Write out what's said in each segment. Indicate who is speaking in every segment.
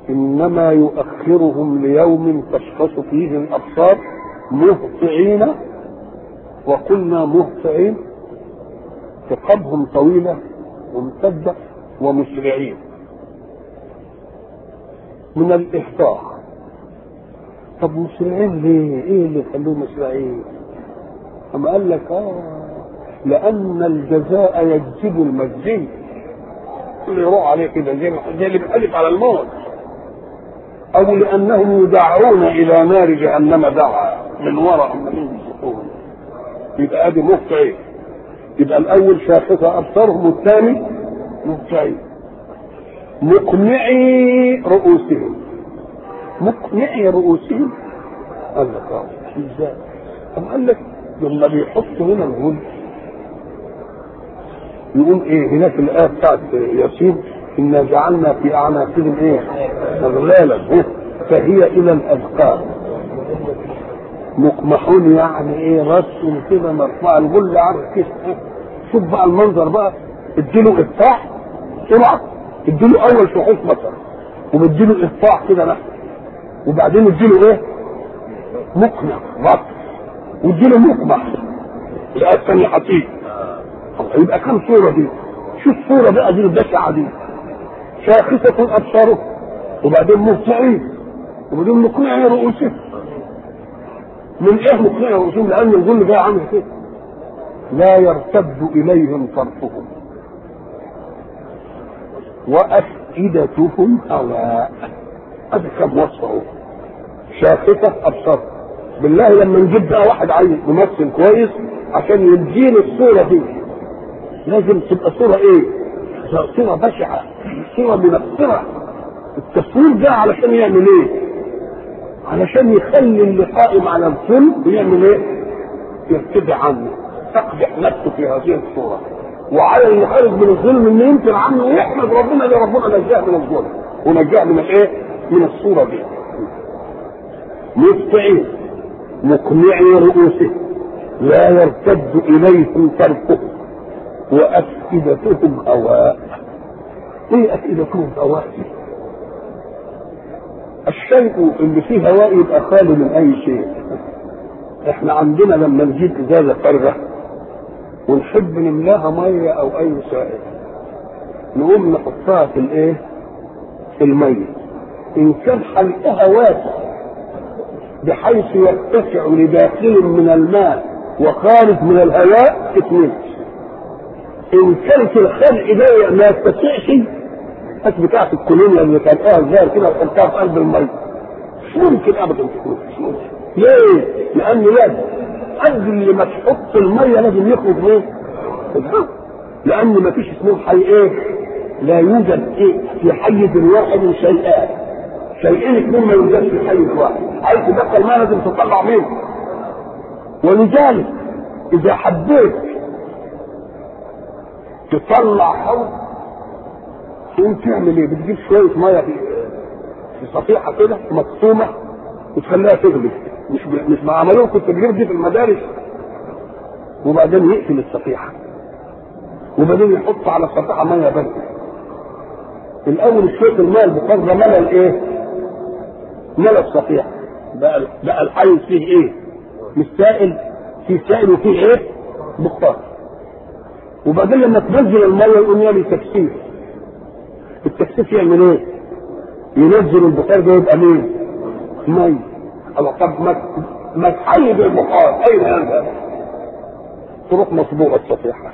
Speaker 1: انما يؤخرهم ليوم تشخص فيه الابصار مهطعين وقلنا مهطعين رقابهم طويله ممتده ومسرعين من الاهطاع طب مسرعين ليه؟ ايه اللي يخلوهم مسرعين؟ أما قال لك اه لأن الجزاء يجذب المجزي اللي يروح عليه كده زي زي اللي بيحلف على الموت أو لأنهم يدعون إلى نار جهنم دعا من وراء من يسقون يبقى ادي مهطعين يبقى الأول شاخصة أبصارهم والثاني مهطعين مقنعي رؤوسهم مقنعي رؤوسهم قال لك اه ازاي؟ طب قال لك لما بيحط هنا الغل يقول ايه هناك الايه بتاعت ياسين انا جعلنا في اعناقهم ايه اغلالا فهي الى الاذقان مقمحون يعني ايه راسهم كده مرفوع الغل عارف كده شوف بقى المنظر بقى اديله افتاح سرعه اديله اول شحوص بصر وبديله افتاح كده نحو وبعدين اديله ايه مقنع ربط واديله مقمح الآية الثانية حقيقي يبقى كم صورة دي شوف صورة بقى دي البشعة دي شاخصة أبصاره وبعدين مهطعين وبعدين مقنعي رؤوسهم من ايه مقنعي رؤوسهم لأن الظل جاي عامل كده لا يرتد إليهم طرفهم وأفئدتهم هواء هذا كم وصفه شاخصة أبصاره بالله لما نجيب بقى واحد عايز ممثل كويس عشان يدينا الصورة دي لازم تبقى صورة ايه؟ صورة بشعة صورة منفرة التصوير ده علشان يعمل ايه؟ علشان يخلي اللي قائم على الظلم يعمل ايه؟ يرتدع عنه تقدح نفسه في هذه الصورة وعلى اللي خارج من الظلم انه ينكر عنه ويحمد ربنا ان ربنا نجاه من الظلم ونجاه من الايه؟ من الصورة دي مستعين مقنعي رؤوسهم لا يرتد اليهم طرفهم وافئدتهم هواء ايه افئدتهم هواء الشيء اللي فيه هواء يبقى خالي من اي شيء احنا عندنا لما نجيب ازازه فارغه ونحب نملاها ميه او اي سائل نقوم نحطها في الايه في الميه ان كان حلقها واسع بحيث يتسع لداخل من الماء وخارج من الهواء اثنين ان كانت الخلق ده ما يتسعش هات بتاعة الكولونيا اللي كان قاعد زي كده وحطها في قلب الميه مش ممكن ابدا تكون مش ممكن ليه؟ لان لازم قبل ما تحط الميه لازم يخرج ايه؟ الهواء لان ما فيش اسمه حي ايه؟ لا يوجد ايه؟ في حيز واحد شيئان شيئين اثنين ما يوجدش في حيز واحد عايز تدخل ماء لازم تطلع منه ولذلك اذا حبيت تطلع حوض تقوم تعمل ايه؟ بتجيب شويه ميه في في صفيحه كده مقسومه وتخليها تغلي مش مش ما عملوه كنت بجيب دي في المدارس وبعدين يقفل الصفيحه وبعدين يحط على الصفيحه ميه بارده الاول شويه الماء البخار ده ملى الايه؟ ملى الصفيحه بقى بقى الحيز فيه ايه؟ مش سائل فيه سائل وفيه ايه؟ بخار وبعدين لما تنزل الميه يقوم يعمل تكثيف التكثيف يعمل ايه؟ ينزل البخار ده يبقى مين؟ ميه الله طب ما ما تحيد البخار اين هذا؟ تروح مصبوغه الصفيحه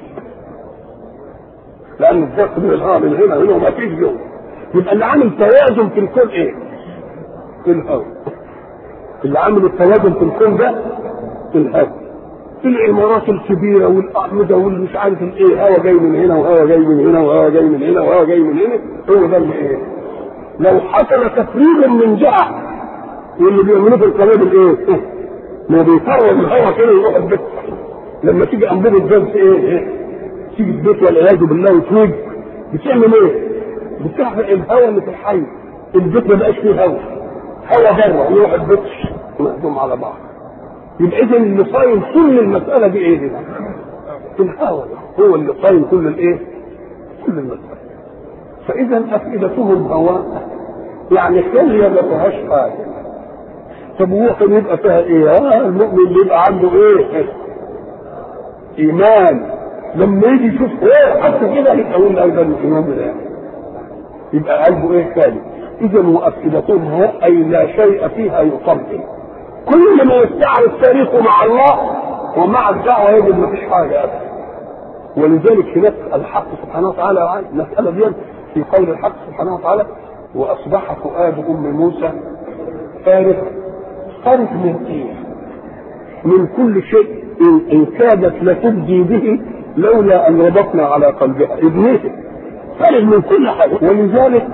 Speaker 1: لان الضغط من الهواء من هنا هنا وما فيش جو يبقى اللي عامل توازن في الكون ايه؟ في الهواء اللي عامل التوازن في الكون ده في الهواء العمارات الكبيرة والأعمدة والمش عارف الايه هوا جاي من هنا وهوا جاي من هنا وهوا جاي من هنا وهوا جاي من هنا هو ده اللي ايه؟ لو حصل تفريغ من جهة واللي بيعملوه في القنابل ايه؟ ما بيفرغ الهوا كده يروح البيت لما تيجي انبوبة الجنس ايه؟ ايه؟ تيجي البيت والعياذ بالله وتوج بتعمل ايه؟ بتحرق الهواء اللي في الحي البيت ما بقاش فيه هواء هواء بره يروح البيت مهدوم على بعض يبقى اذا اللي صايم كل المساله دي ايه دي؟ الهوى هو اللي صايم كل الايه؟ كل المساله فاذا افئدتهم هواء يعني خليه ما فيهاش حاجه طب هو كان يبقى فيها ايه؟ اه المؤمن بيبقى عنده ايه؟ ايمان لما يجي يشوف ايه حتى كده يبقى يقول قلبا الايمان ده يبقى قلبه ايه خالي اذا مؤكدتهم هو اي لا شيء فيها يطمئن كل ما يستعرض تاريخه مع الله ومع الدعوه يجد ما فيش حاجه ابدا ولذلك هناك الحق سبحانه وتعالى المساله دي في قول الحق سبحانه وتعالى واصبح فؤاد ام موسى فارغ فارغ من ايه؟ من كل شيء إن, إن كادت لتبدي به لولا أن ربطنا على قلبها ابنه فارغ من كل حاجة ولذلك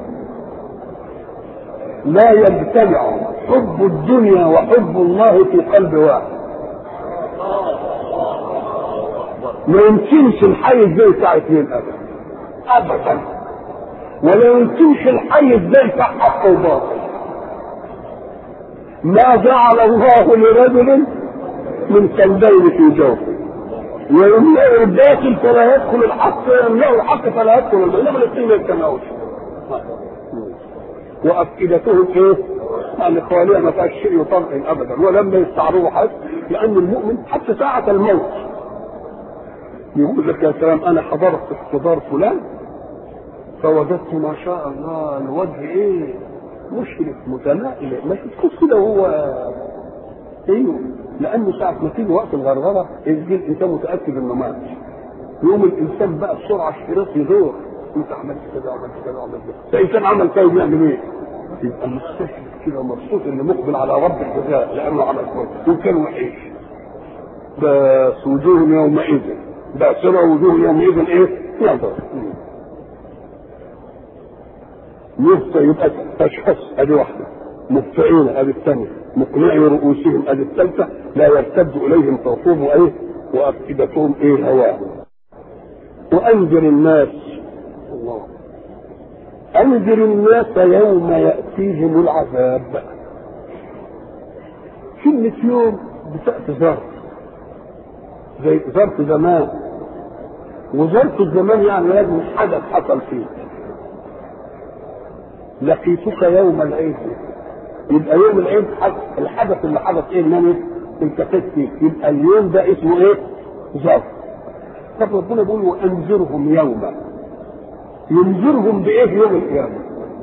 Speaker 1: لا يجتمع حب الدنيا وحب الله في قلب واحد ما يمكنش الحي زي بتاع اثنين ابدا ابدا ولا يمكنش الحي زي بتاع حق وباطل ما جعل الله لرجل من قلبين في جوفه ويملأ الباطل فلا يدخل الحق ويملأ الحق فلا يدخل الباطل انما الاثنين ما يجتمعوش وافئدتهم ايه؟ يعني خالية ما فيهاش شيء يطمئن ابدا ولما يستعرضوا حد لان المؤمن حتى ساعة الموت يقول لك يا سلام انا حضرت احتضار فلان فوجدت ما شاء الله الوجه ايه مشرف متنائل ما تشوف كده هو ايوه لانه ساعة ما تيجي وقت الغرغرة يجي الانسان متأكد انه مات يوم الانسان بقى بسرعة الشريط يدور انت عملت كذا عملت كذا عملت كذا فانسان عمل كذا يعمل ايه؟ يبقى مستشرف كده مبسوط انه مقبل على رب الجزاء لانه عمل كويس وكان وحش بس وجوه يومئذ باسرة وجوه يومئذ ايه؟ ينظر يبقى يبقى تشخص ادي واحده مبتئين ادي الثانيه مقنعي رؤوسهم ادي الثالثه لا يرتد اليهم طرفهم وايه وافئدتهم ايه هواهم وانذر الناس الله انذر الناس يوم ياتيهم العذاب كلمة يوم بتأتي ظرف زي ظرف زمان وظرف الزمان يعني لازم حدث حصل فيه لقيتك يوم العيد يبقى يوم العيد الحدث اللي حدث ايه ان انا التقيت فيه يبقى اليوم ده اسمه ايه؟ ظرف طب ربنا بيقول وانذرهم يوما ينذرهم بايه يوم القيامه؟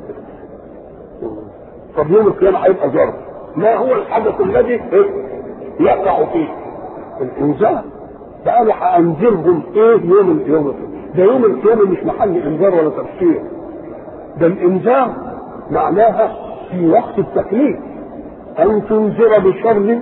Speaker 1: طب يوم القيامه هيبقى ظرف ما هو الحدث الذي إيه؟ يقع فيه الانذار فانا هانذرهم ايه يوم القيامه ده يوم القيامه مش محل انذار ولا تفسير ده الانذار معناها في وقت التكليف ان تنذر بشر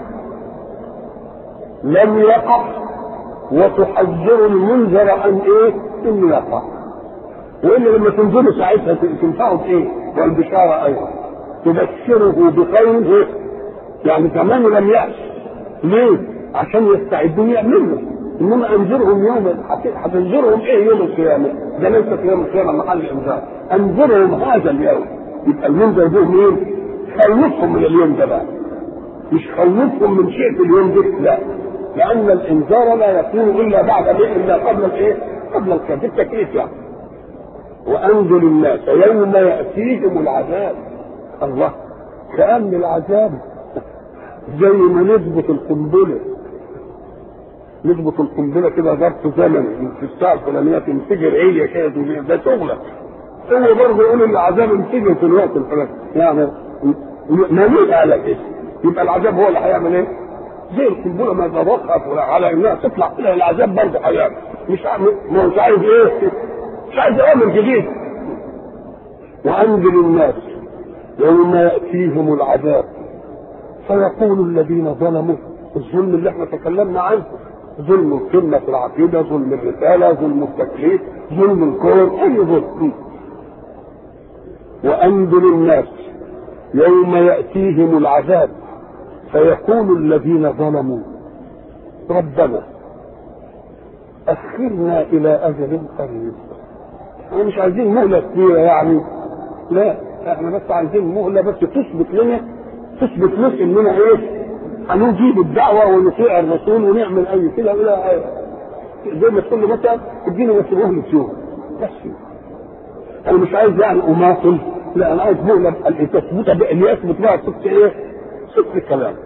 Speaker 1: لم يقع وتحذر المنذر عن ايه؟ انه يقع والا لما تنذره ساعتها تنفعه بايه؟ والبشاره ايضا تبشره بخير ايه؟ يعني كمان لم يأس ليه؟ عشان يستعدوا يعملوا انما انذرهم يوم هتنذرهم ايه يوم القيامه؟ ده ليس في يوم القيامه محل انذار انذرهم هذا اليوم يبقى المنذر به مين؟ خوفهم من اليوم ده بقى مش خوفهم من شيء في اليوم ده لا لان الانذار لا يكون الا بعد الا قبل الايه؟ قبل الكتاب التكليف يعني وانذر الناس يوم ياتيهم العذاب الله كان العذاب زي ما نثبت القنبله نثبت القنبله كده ظرف زمني في الساعه الفلانيه تنفجر هي كده ده شغلك هو برضه يقول ان العذاب انفجر في الوقت الفلاني يعني ما على كده يبقى العذاب هو اللي هيعمل ايه؟ زي القنبله ما تضغط على انها تطلع كده العذاب برضه هيعمل مش ما مش عايز ايه؟ مش عايز اوامر جديد وانذر الناس يوم ياتيهم العذاب فيقول الذين ظلموا الظلم اللي احنا تكلمنا عنه ظلم الكلمة في العقيدة ظلم الرسالة ظلم التكليف ظلم الكون أي ظلم وأنذر الناس يوم يأتيهم العذاب فيقول الذين ظلموا ربنا أخرنا إلى أجل قريب احنا مش عايزين مهلة كبيرة يعني لا احنا بس عايزين مهلة بس تثبت لنا تثبت لنا اننا ايه هنجيب الدعوة ونطيع الرسول ونعمل اي كده ولا زي ما تقول له مثلا اديني بس مهلة يوم بس انا مش عايز يعني اماطل لا انا عايز مهله تثبت اللي يثبت بقى صدق ايه؟ صدق الكلام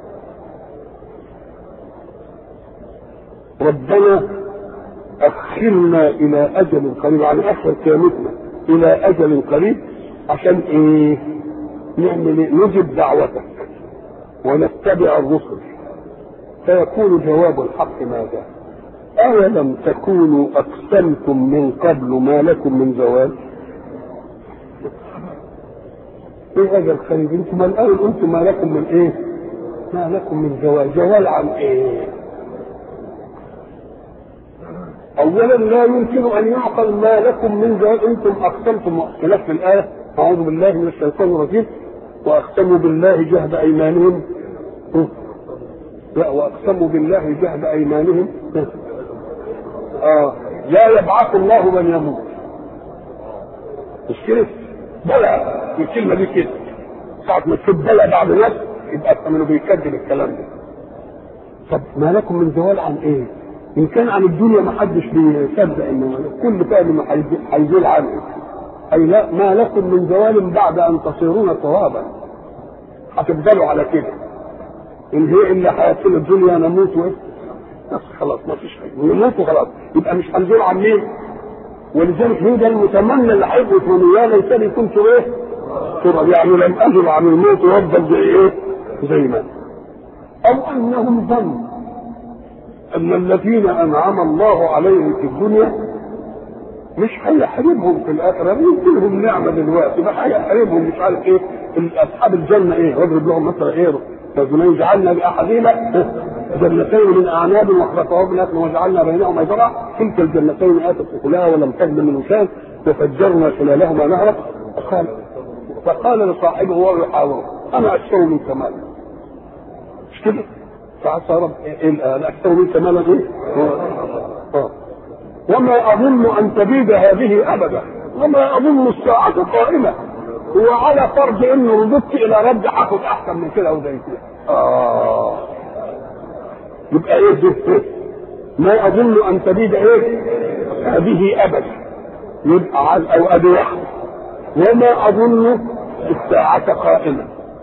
Speaker 1: ربنا اخرنا الى اجل قريب يعني اخر قيامتنا الى اجل قريب عشان ايه؟ نعمل إيه؟ نجب دعوتك ونتبع الرسل فيكون جواب الحق ماذا؟ أولم تكونوا أقسمتم من قبل ما لكم من زوال؟ ايه اجل قريب انتم الاول قلتم ما لكم من ايه؟ ما لكم من زوال، زوال عن ايه؟ اولا لا يمكن ان يعقل ما لكم من زوال انتم اقسمتم خلاف في الايه اعوذ بالله من الشيطان الرجيم واقسموا بالله جهد ايمانهم لا واقسموا بالله جهد ايمانهم اه لا يبعث الله من يموت مش كده بلى الكلمه دي كده ساعة ما تشوف بلى بعد نفس يبقى افهم بيكذب الكلام ده طب ما لكم من زوال عن ايه؟ ان كان عن الدنيا ما حدش بيصدق انه كل فعل هيزول عنه اي لا ما لكم من زوال بعد ان تصيرون ترابا هتفضلوا على كده ان هي الا حياتنا الدنيا نموت وايه بس خلاص ما فيش حاجه نموت وخلاص يبقى مش هنزول عن مين ولذلك هو ده المتمنى اللي هيبقوا في يا ليتني كنت ايه تراب يعني لم ازل عن الموت وافضل زي ايه زي ما او انهم ظنوا ان الذين انعم الله عليهم في الدنيا مش هيحرمهم في الاخره يديلهم نعمه دلوقتي ما هيحرمهم مش عارف ايه اصحاب الجنه ايه واضرب لهم مثلا ايه رجلين جعلنا باحدهما جنتين من اعناب وحفظناهما وجعلنا بينهما زرعا تلك الجنتين اتت اكلها ولم تظلم من شيء وفجرنا خلالهما نهرا فقال فقال لصاحبه وهو يحاوره انا اكثر منك مالا مش كده؟ فعسى رب انا اكثر منك مالا ايه؟ آه. وما اظن ان تبيد هذه ابدا وما اظن الساعه قائمه وعلى فرض انه رددت الى رب هاخد احسن من كده وزي كده اه يبقى ايه ده ما اظن ان تبيد ايه هذه ابدا يبقى على او ادي واحد وما اظن الساعة قائمة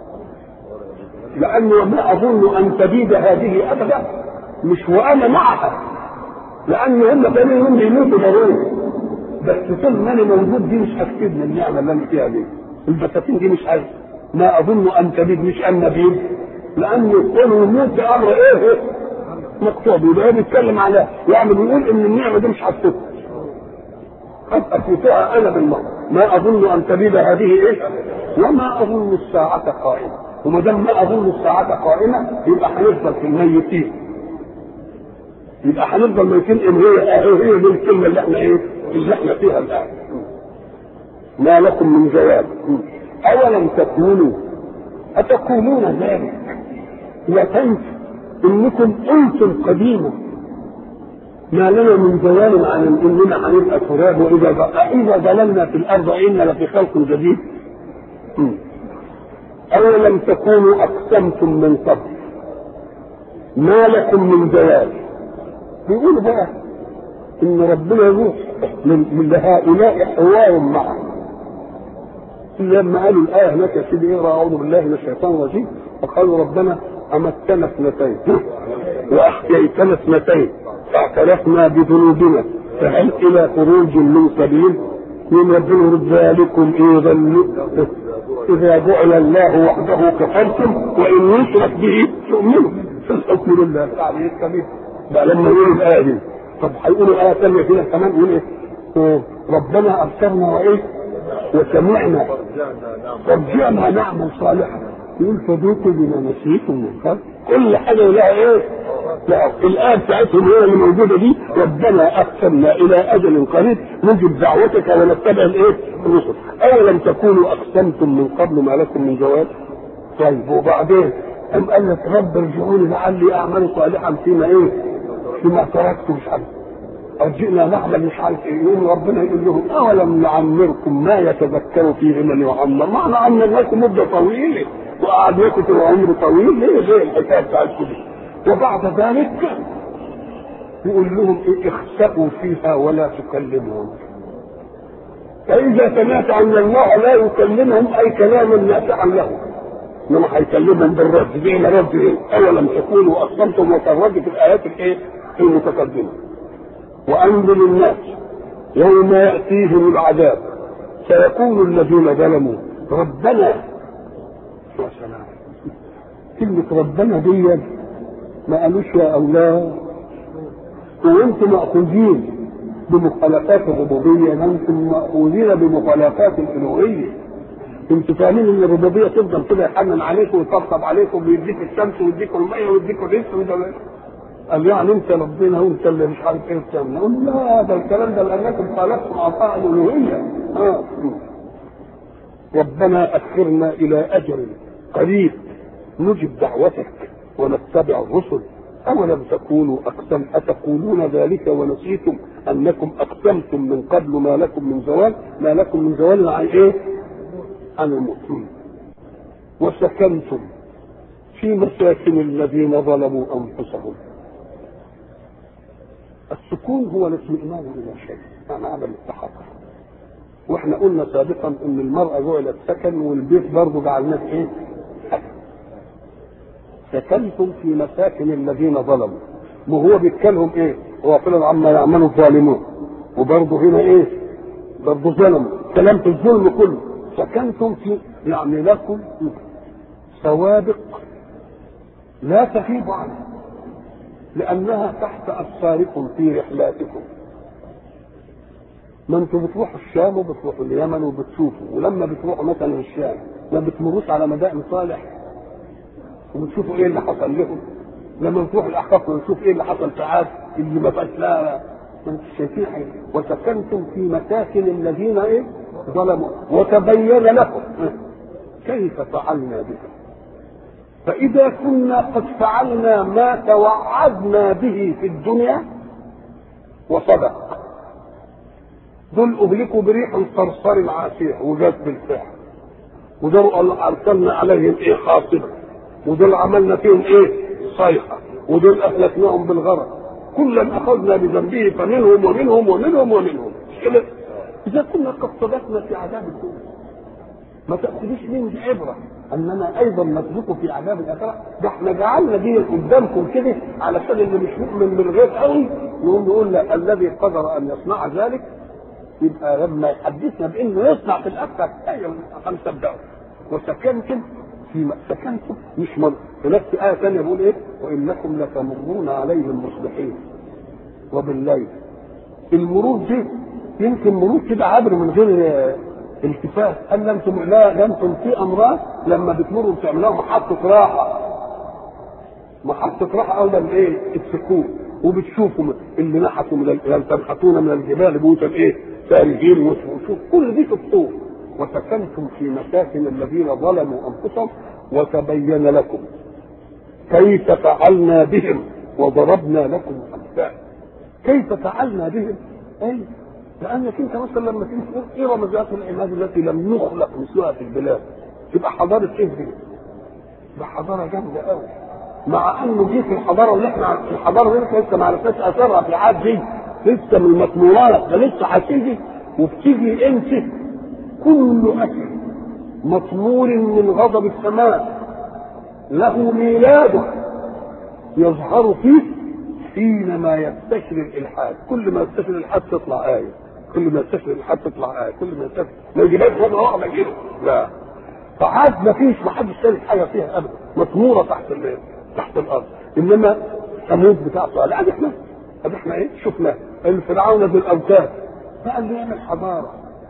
Speaker 1: لأنه ما أظن أن تبيد هذه أبدا مش وأنا معها لأن هم تاني يوم يموتوا ضروري بس طول ما أنا موجود دي مش هتفيدني النعمة اللي أنا فيها دي البساتين دي مش عايز ما اظن ان تبيد مش ان نبيد لان يكون يموت امر ايه مكتوب يبقى بيتكلم على يعني بيقول ان النعمه دي مش هتفوت قد افوتها انا بالمرة ما اظن ان تبيد هذه ايه وما اظن الساعه قائمه وما دام ما اظن الساعه قائمه يبقى هنفضل في الميتين يبقى هنفضل ميتين ان هي هي دي الكلمه اللي احنا ايه اللي احنا فيها الان ما لكم من جواب اولم تكونوا اتقولون ذلك وتنسوا انكم قلتم قديما ما لنا من زوال عن اننا هنبقى تراب واذا اذا ضللنا في الارض انا لفي خلق جديد اولم تكونوا اقسمتم من قبل ما لكم من زوال بيقولوا بقى ان ربنا يروح من لهؤلاء حوار معه لما قالوا الآية هناك يا سيدي اقرا أعوذ بالله من الشيطان الرجيم وقالوا ربنا أمتنا اثنتين وأحييتنا اثنتين فاعترفنا بذنوبنا فهل إلى خروج من سبيل من ربنا ذلكم إيه ظلوا إذا جعل الله وحده كفرتم وإن يشرك به تؤمنوا في الحكم لله العلي الكبير بقى لما يقولوا الآية دي طب هيقولوا آية ثانية فيها كمان يقول إيه؟ ربنا أبصرنا وإيه؟ وسمعنا فرجعنا نعمل صالحا يقول فذوقوا بما نسيتم من قبل كل حاجه لها ايه؟ لا الآية بتاعتهم هي اللي موجودة دي ربنا أقسمنا إلى أجل قريب نجب دعوتك ونتبع الإيه؟ الرسل أولم تكونوا أقسمتم من قبل ما لكم من جواب؟ طيب وبعدين أم قال لك رب ارجعوني لعلي أعمل صالحا فيما إيه؟ فيما تركت مش عارف أرجئنا نعمل مش عارف ايه يقول ربنا يقول لهم اولم نعمركم ما يتذكر فيه من يعمر معنى عمرناكم مده طويله وقعدناكم في العمر طويل ليه زي الحكايه بتاعتكم دي وبعد ذلك يقول لهم ايه اخسأوا فيها ولا تكلمون فإذا سمعت أن الله لا يكلمهم أي كلاما نافعا لهم إنما هيكلمهم بالرد زي ما رد إيه؟ أولم تكونوا أقسمتم وكالرد في الآيات الإيه؟ المتقدمة وأنزل الناس يوم يأتيهم العذاب سيقول الذين ظلموا ربنا يا سلام كلمة ربنا دي ما قالوش يا أولاد وانتم مأخوذين بمخالفات الربوبية ما انتم مأخوذين بمخالفات الألوهية انتوا فاهمين ان الربوبية تفضل كده يحنن عليكم ويطبطب عليكم ويديك الشمس ويديك المية ويديك الرزق وده قال يعني انت ربنا وانت اللي مش عارف ايه بتعمل نقول لا ده الكلام ده لانكم خالفتم اعطاء الالوهيه آه. ربنا اخرنا الى اجل قريب نجب دعوتك ونتبع الرسل أولم تكونوا أقسم أتقولون ذلك ونسيتم أنكم أقسمتم من قبل ما لكم من زوال ما لكم من زوال عن إيه؟ عن المؤمنين وسكنتم في مساكن الذين ظلموا أنفسهم السكون هو الاطمئنان إلى شيء يعني عدم التحرك واحنا قلنا سابقا ان المرأة جعلت سكن والبيت برضه جعلناه ايه؟ سكنتم في مساكن الذين ظلموا وهو بيتكلم ايه غافلا عما يعمل الظالمون وبرضه هنا ايه برضه ظلموا كلام في الظلم كله سكنتم في يعني لكم سوابق لا تغيب عنها لانها تحت ابصاركم في رحلاتكم ما انتوا بتروحوا الشام وبتروحوا اليمن وبتشوفوا ولما بتروحوا مثلا الشام ما بتمروش على مدائن صالح وبتشوفوا ايه اللي حصل لهم لما نروح الاحقاف ونشوف ايه اللي حصل في عاد اللي ما فيهاش لا ما انتوا شايفين حاجه وسكنتم في مساكن الذين ايه ظلموا وتبين لكم كيف فعلنا بكم فإذا كنا قد فعلنا ما توعدنا به في الدنيا وصدق دول أهلكوا بريح صرصر عاتية وجات بالفعل ودول أرسلنا عليهم إيه خاصبة ودول عملنا فيهم إيه صيحة ودول أهلكناهم بالغرق كلا أخذنا بذنبه فمنهم ومنهم ومنهم ومنهم كده إذا كنا قد صدقنا في عذاب الدنيا ما تأخذوش منه عبرة أننا أيضا نسلك في عذاب الآخرة ده احنا جعلنا دي قدامكم كده علشان اللي مش مؤمن بالغيب قوي يقوم يقول لا الذي قدر أن يصنع ذلك يبقى لما يحدثنا بأنه يصنع في الآخرة أيوه هنصدقه وسكنتم في سكنتم مش مر في نفس آية ثانية بيقول إيه وإنكم لتمرون عليهم مصبحين وبالليل المرور دي يمكن مرور كده عبر من غير التفات قال انتم لا انتم في امراض لما بتمروا بتعملوها محطه راحه محطه راحه اولا ايه السكون وبتشوفوا اللي نحتوا من ال... تنحتون من الجبال بيوتا ايه فارجين وشوف كل دي في الطور وسكنتم في مساكن الذين ظلموا انفسهم وتبين لكم كيف فعلنا بهم وضربنا لكم الامثال كيف فعلنا بهم اي لانك انت مثلا لما تيجي تقول ايه رمزيات العماد التي لم نخلق مثلها في البلاد تبقى حضاره ايه دي؟ ده حضاره جامده قوي مع انه جه في الحضاره واللي احنا الحضاره دي لسه ما عرفناش اثرها في العاد دي لسه من المطمورات ده لسه هتيجي وبتيجي انت كل اكل مطمور من غضب السماء له ميلاده يظهر فيه حينما يستشري الالحاد كل ما يستشري الالحاد تطلع ايه كل ما يستشري الالحاد تطلع ايه كل ما يستشري ما يجيبهاش مره واحده كده لا فعاد ما فيش ما حدش شايف حاجه فيها ابدا مطموره تحت ال تحت الارض انما ثمود بتاعته لا احنا طب احنا ايه شفنا الفرعون بالاوتاد بقى اللي يعمل حضاره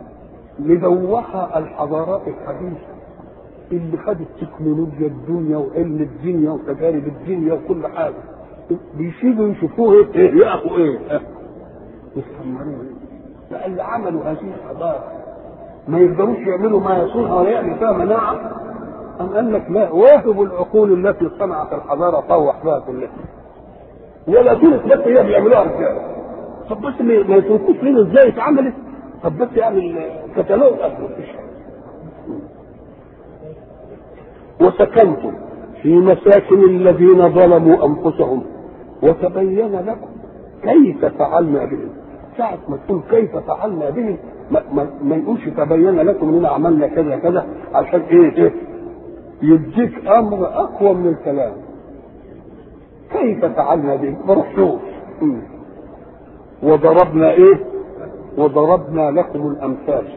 Speaker 1: مدوخه الحضارات الحديثه اللي خدت تكنولوجيا الدنيا وعلم الدنيا وتجارب الدنيا وكل حاجه بيسيبوا يشوفوه ايه يقفوا ايه يستمروا ايه اللي عملوا هذه الحضاره ما يقدروش يعملوا ما يصونها ولا يعمل فيها مناعه أم قال لك لا واهب العقول التي صنعت الحضاره طوح بها كلها ولا تونس بس هي بيعملوها رجاله طب بس ما يتركوش لنا ازاي اتعملت طب بس يعمل كتالوج اصلا وسكنتم في مساكن الذين ظلموا انفسهم وتبين لكم كيف فعلنا بهم ساعة ما تقول كيف فعلنا بهم ما, ما, ما يقولش تبين لكم اننا عملنا كذا كذا عشان ايه ايه يديك امر اقوى من الكلام كيف فعلنا به بروح شوف وضربنا ايه وضربنا لكم الامثال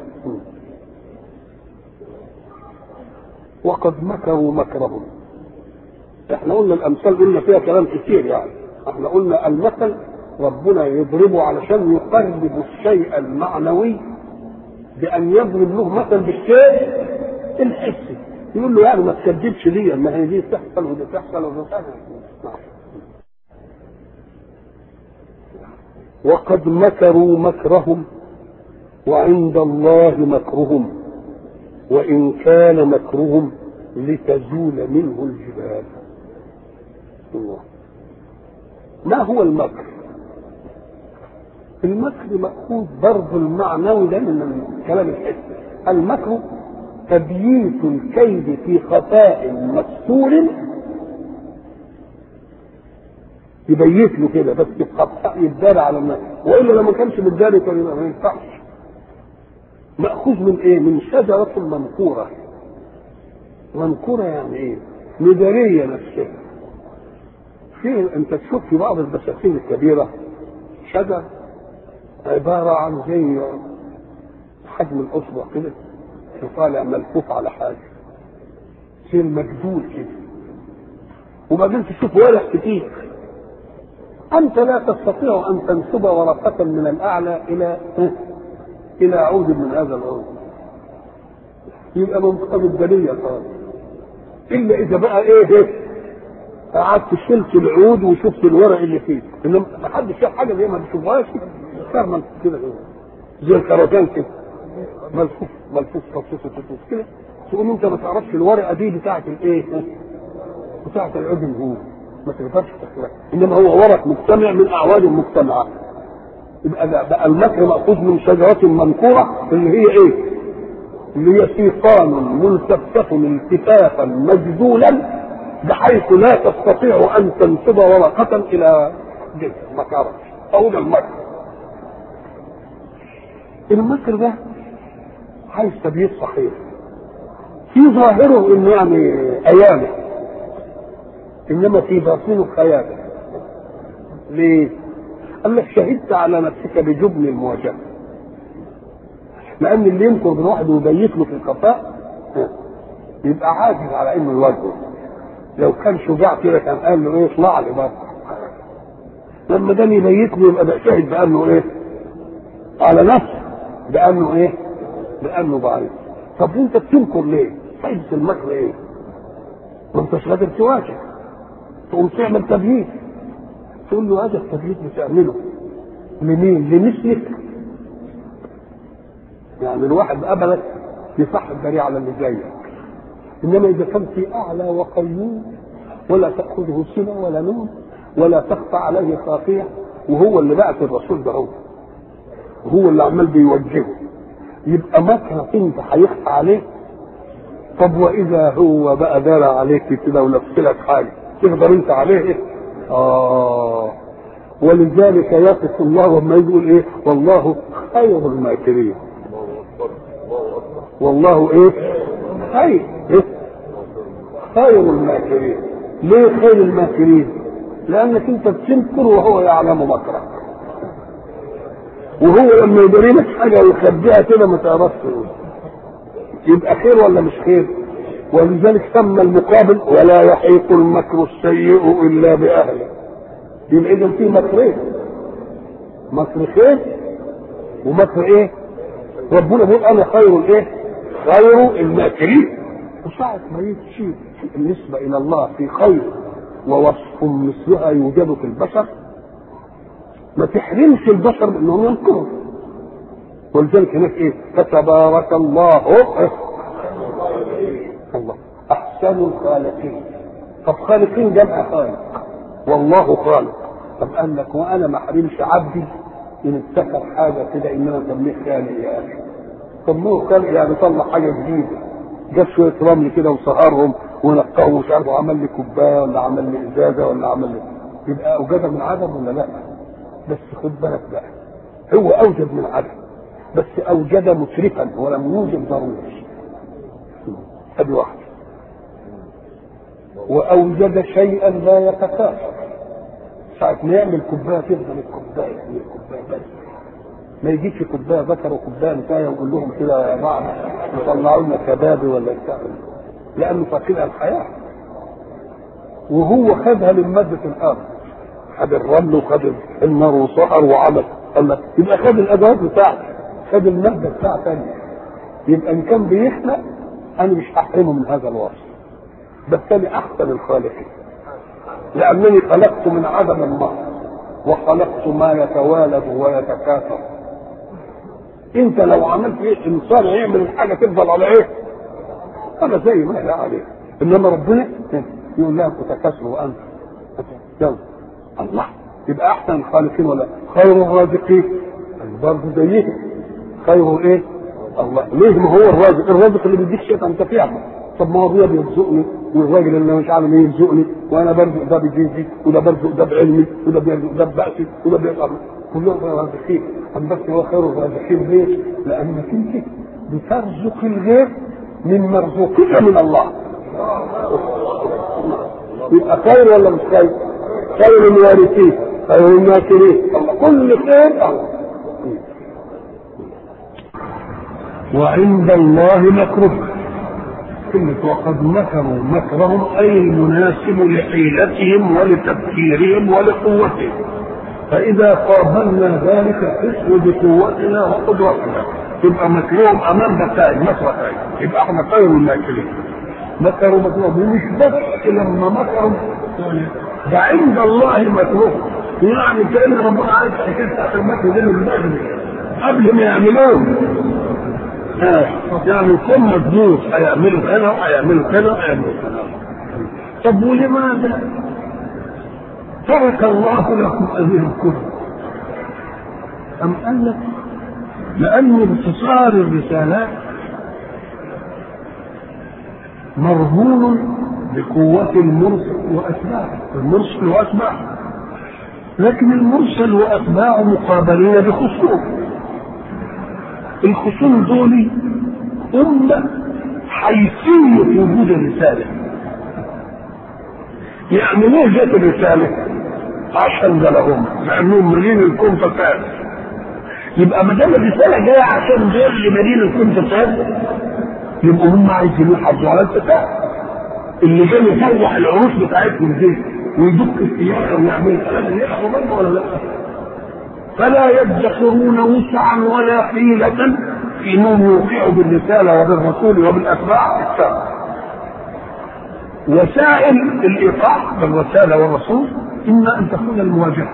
Speaker 1: وقد مكروا مكرهم احنا قلنا الامثال قلنا فيها كلام كتير يعني احنا قلنا المثل ربنا يضربه علشان يقرب الشيء المعنوي بان يضرب له مثل بالشيء الحسي يقول له يعني ما تكذبش دي ما هي دي تحصل ودي تحصل ودي تحصل وقد مكروا مكرهم وعند الله مكرهم وإن كان مكرهم لتزول منه الجبال الله ما هو المكر المكر مأخوذ برضه المعنوي ده من الكلام الحسي المكر تبييت الكيد في خفاء مستور يبيت له كده بس بخفاء يتدارى على الناس والا لو ما كانش متداري كان ما ينفعش مأخوذ من ايه؟ من شجرة منكورة منكورة يعني ايه؟ مدارية نفسها في انت تشوف في بعض البساتين الكبيرة شجر عبارة عن زي حجم الأصبع كده وطالع ملفوف على حاجة زي المجدول كده وبعدين تشوف ورق كتير أنت لا تستطيع أن تنسب ورقة من الأعلى إلى إلى عود من هذا العود يبقى منطقة الدلية خالص إلا إذا بقى إيه قعدت شلت العود وشفت الورق اللي فيه إنما ما حدش شاف حاجة زي ما بتشوفهاش صار كده زي الكراتان كده ملفوف ملفوف ملفوف ملفوف كده تقوم انت ما تعرفش الورقه دي بتاعت الايه؟ بتاعت العود هو ما تقدرش تحسبها انما هو ورق مجتمع من اعواد المجتمع يبقى بقى المكر ماخوذ من شجره منكوره اللي هي ايه؟ اللي هي سيقان ملتفت التفافا مجدولا بحيث لا تستطيع ان تنسب ورقه الى جسم مكاره او المكر المكر ده عايز تبييت صحيح في ظاهره انه يعني ايامه انما في باطنه خيانه ليه؟ قال لك شهدت على نفسك بجبن المواجهه لان اللي ينكر من واحد ويبيت له في الخفاء يبقى عاجز على انه يواجهه لو كان شجاع كده كان قال له ايه اطلع لي بره لما ده يبيت له يبقى ده شاهد بانه ايه على نفسه بانه ايه بانه ضعيف طب انت بتنكر ليه فايده المكر ايه ما انتش قادر تواجه تقوم تعمل تبييت تقول له هذا التبييت بتعمله لمين لمثلك يعني الواحد قبلك يصح الدليل على اللي زيك انما اذا كان في اعلى وقيوم ولا تاخذه سنه ولا نوم ولا تخفى عليه خافيه وهو اللي بعت الرسول ده هو هو اللي عمال بيوجهه يبقى مكرك انت هيخفى عليه طب واذا هو بقى دار عليك كده ولبس لك حاجه تقدر انت عليه ايه؟ اه ولذلك يقف الله لما يقول ايه؟ والله خير الماكرين والله ايه؟ خير ايه؟ خير الماكرين ليه خير الماكرين؟ لانك انت بتنكر وهو يعلم مكرك وهو لما يدري لك حاجه ويخبيها كده ما تعرفش يبقى خير ولا مش خير ولذلك سمى المقابل ولا يحيق المكر السيء الا باهله يبقى اذا في مكرين مكر خير ومكر ايه ربنا بيقول انا خير الايه خير الماكرين وساعة ما يجي بالنسبة إلى الله في خير ووصف مثلها يوجد في البشر ما تحرمش البشر انهم ينكروا ولذلك هناك ايه فتبارك الله الله احسن الخالقين طب خالقين جمع خالق والله خالق طب قال لك وانا ما احرمش عبدي ان ابتكر حاجه كده ان انا اسميه خالق يا اخي سموه خالق يعني طلع حاجه جديده جاب شويه رمل كده وسهرهم ونقاه ومش عارف وعمل لي كوبايه ولا عمل لي ازازه ولا عمل لي يبقى اوجد من عدم ولا لا؟ بس خد بالك بقى هو اوجد من عدم بس اوجد مترفا ولم يوجد ضروري ادي واحده واوجد شيئا لا يتكاثر ساعة ما يعمل كوبايه تفضل الكوبايه هي الكوبايه بس ما يجيش كوبايه ذكر وكوبايه نسايه ويقول لهم كده يا بعض يطلعوا لنا كبابي ولا بتاع لانه فاكرها الحياه وهو خدها من ماده الارض خد الرمل وخد النار وصهر وعمل الله يبقى خد الادوات بتاعته خد الماده بتاعته ثانيه يبقى ان كان بيخلق انا مش هحرمه من هذا الوصف بس انا احسن الخالقين لانني خلقت من عدم النار وخلقت ما يتوالد ويتكاثر انت لو عملت ايه انسان يعمل الحاجه تفضل على ايه؟ هذا زي ما هي عليه انما ربنا يقول لها تكاثروا انت يلا الله يبقى احسن الخالقين ولا خير الرازقين برضه زيه خير ايه؟ الله ليه ما هو الرازق الرازق اللي بيديك شيء انت فيها طب ما هو ابويا بيرزقني والراجل اللي مش عارف ايه يرزقني وانا برزق ده بجيزي وده برزق ده بعلمي وده بيرزق ده ببأسي وده بيرزق كلهم رازقين أم بس هو خير الرازقين ليه؟ لأنك أنت بترزق الغير من مرزوقك من الله يبقى خير ولا مش خير؟ خير الوارثين خير الناكرين كل خير الله وعند الله مكره كلمة وقد مكروا مكرهم أي المناسب لحيلتهم ولتفكيرهم ولقوتهم فإذا قابلنا ذلك الحسن بقوتنا وقدرتنا يبقى مكروهم أمام نتائج نتائج يبقى احنا خير الماكلين مكروا مكروهم ومش بس لما مكروا ده عند الله مكروه يعني كان ربنا عايز حكايه بتاعت المكر دي من بدري قبل ما يعملوه يعني كل مضبوط هيعملوا كذا وهيعملوا كذا وهيعملوا كذا طب ولماذا ترك الله لكم هذه الكتب أم قال لك لأن انتصار الرسالات مرهون بقوة المرسل وأتباعه المرسل وأتباعه لكن المرسل وأتباعه مقابلين بخصوم الخصوم دول هم حيثية وجود الرسالة يعني ليه جت الرسالة؟ عشان ده لهم لأنهم مليين الكون فساد يبقى ما دام الرسالة جاية عشان دول اللي مليين الكون فساد يبقوا هم عايزين يحافظوا على الفساد اللي جاي يفرح العروش بتاعتهم دي ويدق السياسة ويعمل كلام يقعوا منه ولا لا؟ فلا يدخرون وسعا ولا حيلة في انهم يوقعوا بالرسالة وبالرسول وبالاتباع في الشر. وسائل الايقاع بالرسالة والرسول اما ان تكون المواجهة.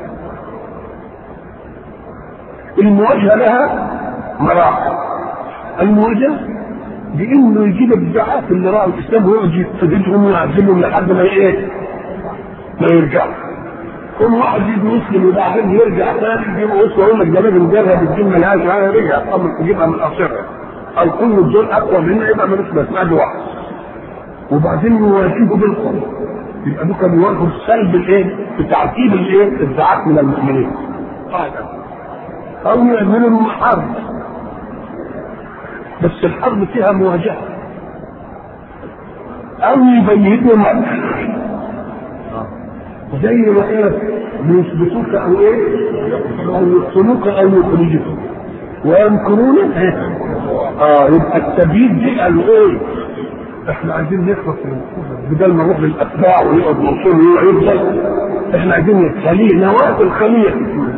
Speaker 1: المواجهة لها مراحل. المواجهة بانه يجيب الدعاة اللي راوا الاسلام ويقعد يستفيدهم ويعذبهم لحد ما ايه؟ ما يرجعوا. كل واحد يجي يسلم وبعدين يرجع ثاني يجيب اسوه يقول لك ده راجل مجرد الدين ملهاش معاه رجع طب يجيبها من قصرها او كل الدول اقوى منه يبقى ملوش بس ادي واحد وبعدين يواجهه بالقوه يبقى دول كانوا يواجهوا السلب الايه؟ بتعقيب الايه؟ الدعاة من المؤمنين او يعملوا لهم حرب بس الحرب فيها مواجهه او يبينوا زي ما ايه بيثبتوك او ايه او يقتلوك او يخرجوك ويمكرون ايه اه يبقى التبييت دي قالوا ايه احنا عايزين نخلص من بدل ما نروح للاتباع ويقعد منصور ويفضل احنا عايزين خليه نواه الخليه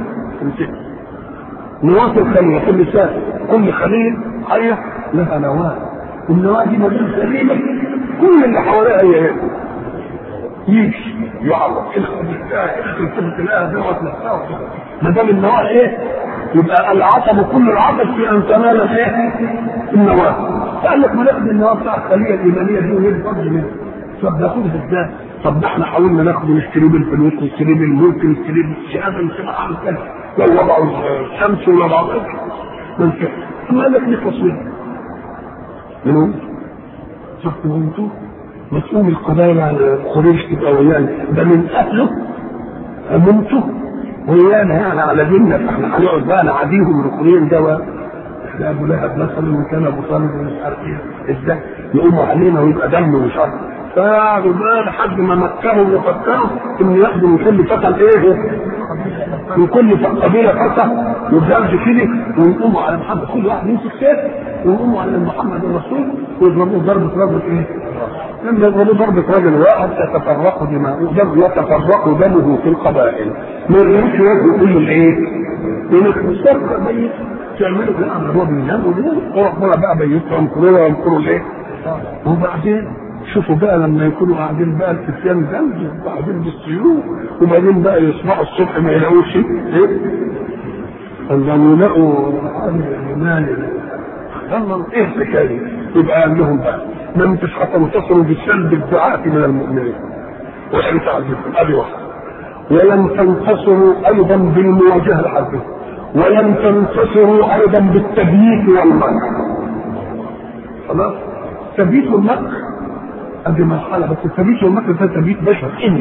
Speaker 1: نواه الخليه كل سنه كل خليه حيه لها نواه النواه دي موجوده سليمه كل اللي حواليها هي هي يجي يعرف الكلمة تلاقيها دوت نفسها ما دام النواه ايه؟ يبقى العصب كل العصب في ان تنال ايه؟ النواه فقال لك ما ناخد النواه بتاع الخليه الايمانيه دي وهي الفرد منها طب ناخدها ازاي؟ طب ده احنا حاولنا ناخده نشتريه بالفلوس نشتريه بالملك نشتريه بالشهاده نشتريه عامل كذا لو وضعوا الشمس ولا وضعوا ما نفعش قال لك نخلص منه منهم شفت انتوا مسؤول القبائل عن قريش تبقى ويانا ده من اهله امنته ويانا يعني على ديننا فاحنا هنقعد بقى نعاديهم القرين ده ده ابو لهب مثلا وكان ابو طالب مش عارف ايه ازاي يقوموا علينا ويبقى دم ومش عارف فقعدوا بقى لحد ما مكروا وفكروا ان ياخدوا من كل فتى ايه من كل قبيله فتى يبدأوا كده ويقوموا على محمد كل واحد يمسك سيف ويقوموا على محمد الرسول ويضربوه ضربه رجل ايه؟ لما يضربوا ضربه رجل واحد تتفرق دماؤه دم يتفرق دمه في القبائل ما يقدروش ياكلوا كل الايه؟ ينخسر ميت تعملوا في الامر هو بينام وربنا بقى بيتهم كلنا وينكروا الايه؟ وبعدين شوفوا بقى لما يكونوا قاعدين بقى الفتيان جنب وقاعدين بالسيوف وبعدين بقى يصبحوا الصبح ما يلاقوش شيء ايه؟ لما يلاقوا مال الله ايه الحكايه يبقى قال لهم بقى لم تنتصروا بسلب الدعاة من المؤمنين وان تعذبهم ادي واحد ولم تنتصروا ايضا بالمواجهه الحربيه ولم تنتصروا ايضا بالتبييت والمكر خلاص التبييت والمكر قد مرحلة بس التبييت والمكر ده تبييت بشر انس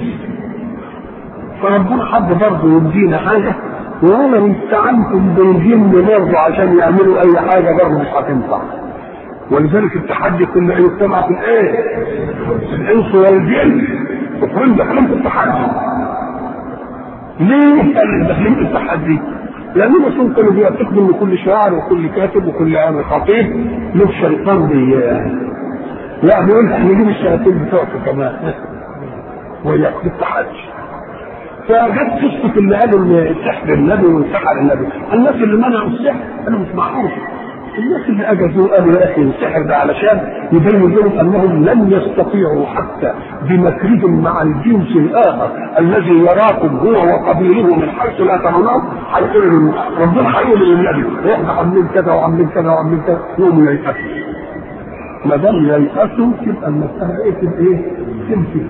Speaker 1: فربنا حب برضه يدينا حاجة ولو استعنتم بالجن برضه عشان يعملوا أي حاجة برضه مش هتنفع ولذلك التحدي كنا يجتمع في الايه؟ الانس والجن وكلهم داخلين في التحدي ليه؟ قال داخلين في التحدي لأن الرسول كانوا بيعتقدوا ان كل شاعر وكل كاتب وكل خطيب له شيطان بي لا بيقول احنا نجيب الشياطين بتوعته كمان وياخد التحدي فجت قصة اللي قالوا ان سحر النبي وسحر النبي الناس اللي منعوا السحر قالوا مش معروف الناس اللي اجازوا قالوا يا اخي السحر ده علشان يبين لهم انهم لن يستطيعوا حتى بمكرهم مع الجنس الاخر الذي يراكم هو وقبيله من حيث لا ترونهم هيقولوا ربنا هيقول للنبي احنا عاملين كذا وعاملين كذا وعاملين كذا يقوموا ييأسوا ما دام ييأسوا تبقى المسألة ايه تبقى ايه؟ تمشي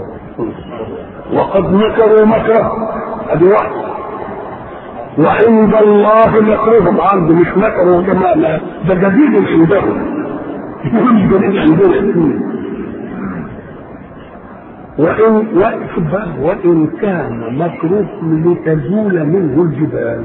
Speaker 1: وقد مكروا مكرا ادي واحده وعند الله مكرهم عنده مش مكروا كما ده جديد عندهم مش جديد عندنا وإن وقف بقى وإن كان مكروه لتزول منه الجبال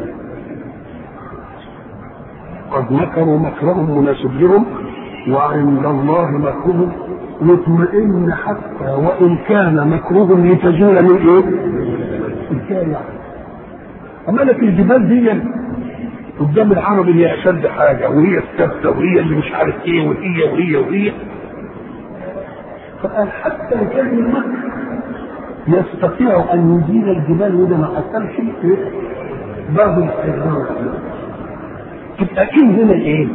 Speaker 1: قد مكروا مكرهم مناسب لهم وعند الله مكرهم يطمئن حتى وإن كان مكروه لتزول من إيه؟ الجبال أمانة الجبال دي قدام العرب هي أشد حاجة وهي الثابتة وهي اللي مش عارف إيه وهي وهي وهي فقال حتى لو كان المكر يستطيع أن يزيل الجبال وده ما حصلش بعض الحيوانات تبقى إيه هنا الإيه؟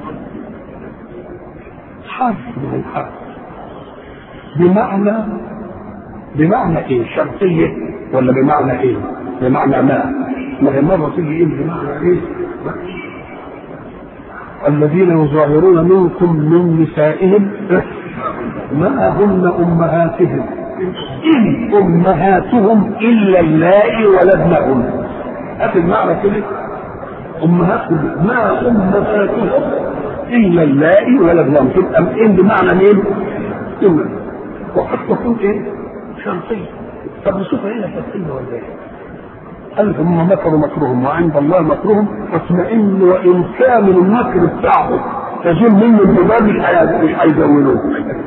Speaker 1: حرف من الحرف بمعنى بمعنى ايه شرطية ولا بمعنى ايه بمعنى ما ما هي مرة تيجي ايه بمعنى ايه الذين يظاهرون منكم من نسائهم ما هن امهاتهم إن امهاتهم الا اللائي ولدنهم هات المعنى كده امهاتهم ما امهاتهم الا اللائي ولدنهم تبقى ان بمعنى مين؟ إما وقد تكون ايه؟ شرطية طب نشوف هنا شرطية ولا ايه؟ قال هم مكروا مكرهم وعند الله مكرهم واطمئن وان كان المكر بتاعهم تزول منه الجبال مش مش هيزولوه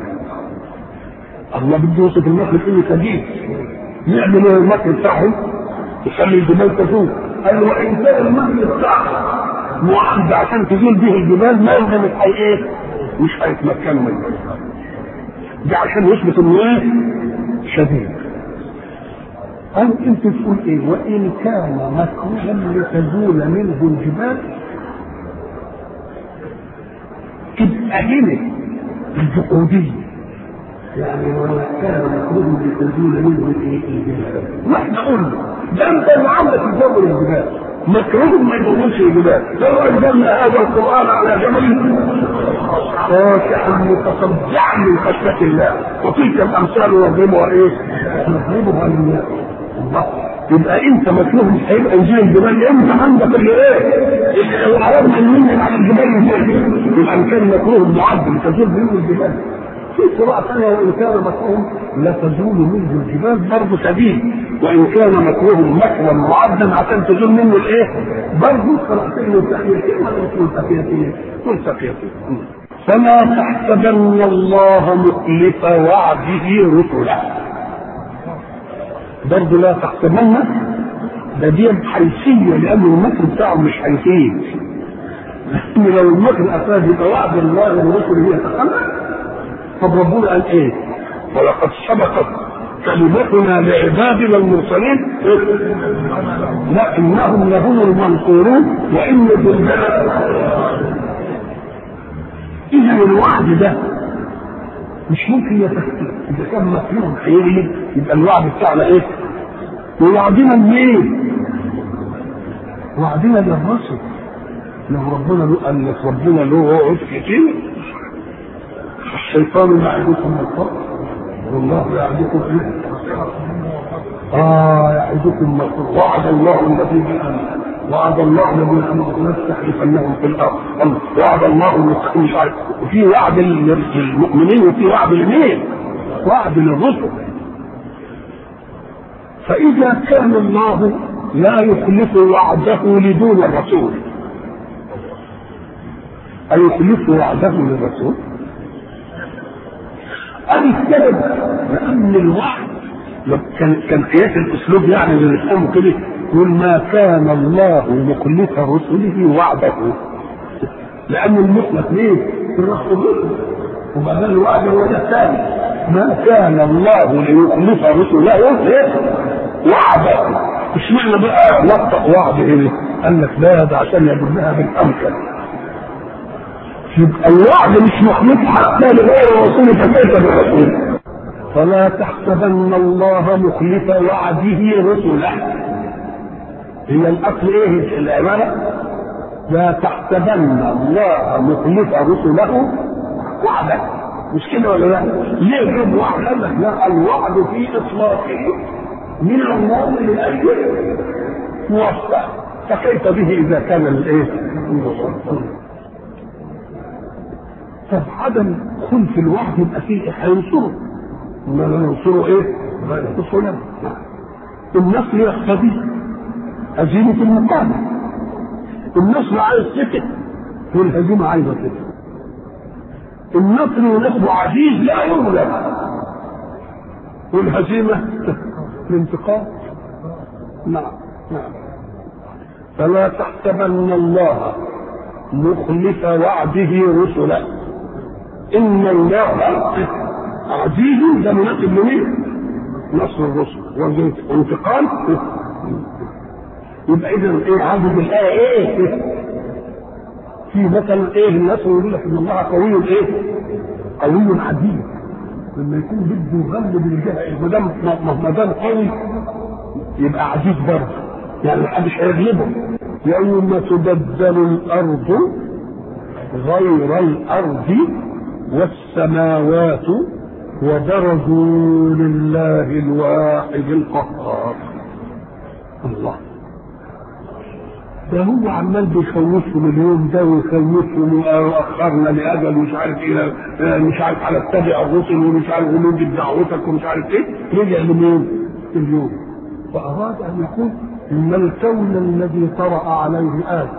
Speaker 1: الله بده يوصف المكر انه شديد يعمل ايه المكر بتاعهم يخلي الجبال تزول قال وان كان المكر بتاعهم معد عشان تزول به الجبال ما يمكن مش هي ايه؟ مش هيتمكنوا منه ده عشان يثبت انه ايه؟ شديد أو أنت تقول إيه وإن كان مكروها لتزول منه الجبال تبقى هنا الجحودية يعني وإن كان مكروها لتزول منه الجبال واحنا قلنا ده أنت اللي عملك تزول الجبال مكروه ما يزولش الجبال لو أنزلنا هذا القرآن على جبل خاشعا متصدعا من خشية الله وتلك الأمثال نضربها إيه؟ نضربها للناس يبقى انت مكروه مش هيبقى يزيل الجبال انت عندك اللي ايه؟ لو عرفنا ان من على الجبال يزيل يبقى ان كان مكروه معدل تزول منه الجبال في قراءة ثانية وإن كان مكرهم لتزول منه الجبال برضه سبيل وإن كان مكرهم مكرا معدا عشان تزول منه الإيه؟ برضه قراءتين ملتقيتين ولا مش ملتقيتين؟ ملتقيتين فلا تحسبن الله مخلف وعده رسله برضه لا تحسبن ده دي حيثية لأن المكر بتاعه مش حيثية لأن لو المكر أفاد يبقى وعد الله لرسله يتخلف طب ربنا قال إيه؟ ولقد سبقت كلمتنا لعبادنا المرسلين لا إنهم لهم المنصورون وإن جندنا إذا الوعد ده مش ممكن يتخلف إذا كان مكروه حقيقي يبقى الوعد بتاعنا إيه؟ ووعدنا لمين؟ وعدنا للرسل لو ربنا له قال لك ربنا له وعد كتير الشيطان يعدكم الفقر والله يعدكم ايه؟ اه يعدكم الفقر وعد الله الذي بأمن وعد الله الذين امنوا لنستحلفنهم في الارض وعد الله المتقين مش عارف وفي وعد للمؤمنين وفي وعد لمين؟ وعد للرسل فإذا كان الله لا يخلف وعده لدون الرسول أيخلف وعده للرسول؟ أم السبب لأن الوعد كان كان قياس الأسلوب يعني اللي نفهمه كده يقول ما كان الله مخلف رسله وعده لأن المخلف ليه؟ في الرسول وبعدين الوعد هو ده الثاني ما كان الله ليخلف رسله وعده مش معنى بقى نطق وعد ايه؟ قال لك لا ده عشان يجبناها بالامكن يبقى الوعد مش مخلوق حتى لغير الرسول فكيف بالرسول؟ فلا تحسبن الله مخلف وعده رسله هي الاصل ايه العباره؟ لا تحسبن الله مخلف رسله وعده مش كده ولا لا؟ ليه جاب وعد؟ قال لك لا الوعد في اطلاقه من الله لاجل موفق فكيف به اذا كان الايه؟ طب عدم خلف الوعد يبقى فيه هينصره ما ينصره ايه؟ رسولا النصر يقتضي هزيمة المقامة النصر عايز سكت والهزيمة عايزة سكت النصر ونصره عزيز لا يغلب والهزيمة الانتقام نعم نعم فلا تحسبن الله مخلف وعده رسلا ان الله عزيز ده مناسب لمين؟ نصر الرسل وانتقام يبقى اذا ايه عدد الايه ايه؟ في مثلا ايه الناس يقول لك ان الله قوي ايه؟ قوي عزيز لما يكون بده يغلب الجهه ما دام ما دام قوي يبقى عزيز برضه يعني محدش هيغلبه يوم تبدل الارض غير الارض والسماوات وبرزوا لله الواحد القهار الله ده هو عمال بيخوفهم اليوم ده ويخوفهم واخرنا لاجل مش عارف ايه مش عارف على اتبع الرسل ومش عارف ونجد دعوتك ومش عارف ايه رجع لمين؟ اليوم فاراد ان يقول ان الكون الذي طرا عليه ادم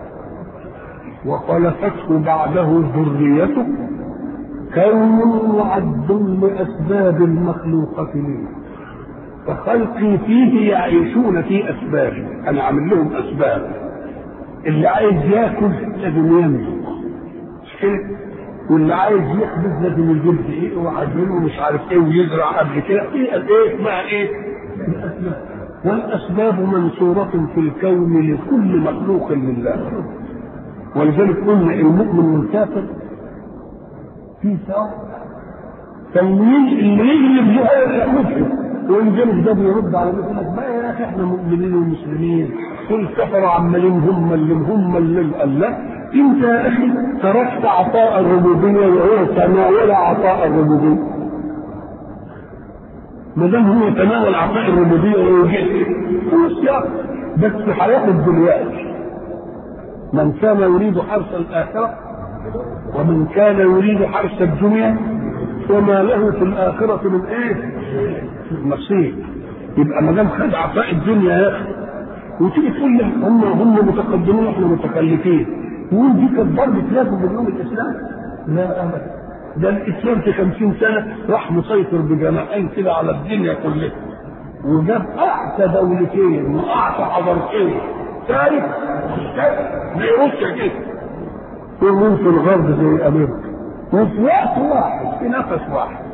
Speaker 1: وخلفته بعده ذريته كون معد لاسباب المخلوقه منه فخلقي فيه يعيشون في اسباب انا عامل لهم اسباب اللي عايز ياكل لازم يملك مش كده واللي عايز يحدث لازم يجيب ايه وعجين ومش عارف ايه ويزرع قبل كده ايه ايه مع ايه الاسباب والاسباب منصوره في الكون لكل مخلوق لله ولذلك قلنا المؤمن والكافر في سواء فاللي يغلب له مسلم وان جالس ده بيرد على مثل لك ما يا اخي احنا مؤمنين ومسلمين كل كفروا عمالين هم اللي هم اللي قال لا انت يا اخي تركت عطاء الربوبيه وهو تناول عطاء الربوبيه ما دام هو تناول عطاء الربوبيه وهو جئت خلاص بس هياخد دلوقتي من كان يريد حرث الاخره ومن كان يريد حرث الدنيا وما له في الاخره من ايه؟ نصيب يبقى ما دام خد عطاء الدنيا يا اخي وتيجي تقول لي هم هم متقدمين واحنا متخلفين يقول دي كانت ضربة لازم باليوم الاسلام لا ابدا ده الاسلام في 50 سنه راح مسيطر بجناحين كده على الدنيا كلها وجاب اعتى دولتين واعتى حضارتين ثالث زي روسيا كده ومن في الغرب زي امريكا وفي وقت واحد في نفس واحد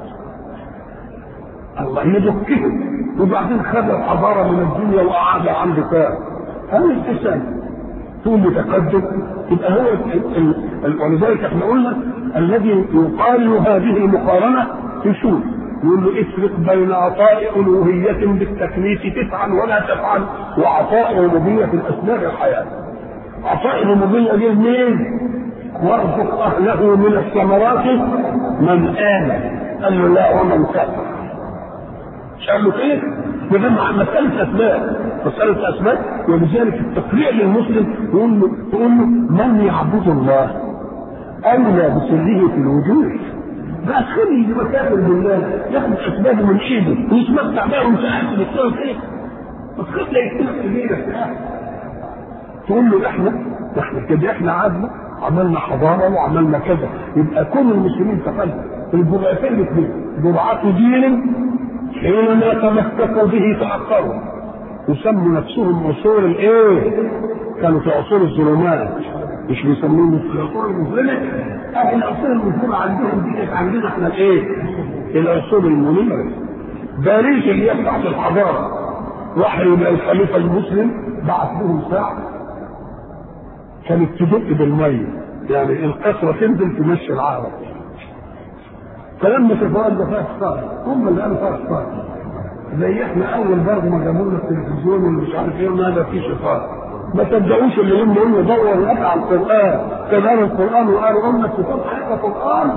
Speaker 1: الله يدكهم وبعدين خد الحضاره من الدنيا وقعدها عنده كام هل الانسان تقول متقدم يبقى هو ولذلك احنا قلنا الذي يقارن هذه المقارنه في شوف يقول له افرق بين عطاء الوهيه بالتكليف تفعل ولا تفعل وعطاء ربوبيه في الاسباب الحياه عطاء الربوبيه دي منين؟ وارزق اهله من الثمرات من امن قال له لا ومن كفر قال له ايه؟ يبقى مسألة أسماء مسألة أسماء ولذلك التقريع للمسلم يقول له يقول له من يعبد الله أولى بسره في الوجود بقى تخلي يبقى كافر بالله ياخد أسبابه من إيده ويتمتع بها وأنت قاعد بتسوي كده وتخلي يكتب في بيدك تقول له احنا احنا كده احنا عادنا عملنا حضاره وعملنا كذا يبقى كل المسلمين تخلوا البرعتين الاثنين برعات دين حينما تمسكوا به تأخروا يسموا نفسهم عصور الايه؟ كانوا في عصور الظلمات مش بيسموهم في العصور المظلمة أهل العصور المظلمة عندهم دي كانت عندنا احنا الايه؟ العصور المنيرة باريس اللي هي بتاعت الحضارة راح يبقى الخليفة المسلم بعث لهم ساعة كانت تدق بالمية يعني القطرة تنزل تمشي العالم فلما تفرج ده فيها ستار هم اللي قالوا فيها ستار زي احنا اول برضه ما جابوا لنا التلفزيون واللي مش عارف ايه ما ده فيه شفار ما تصدقوش اللي هم يقولوا دور لك على القران كان قالوا القران وقالوا قلنا الشيطان هيبقى قران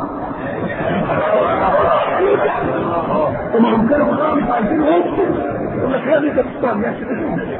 Speaker 1: وما هم كانوا قران مش عايزين يكتب يقول لك هذه ده ستار يا شيخ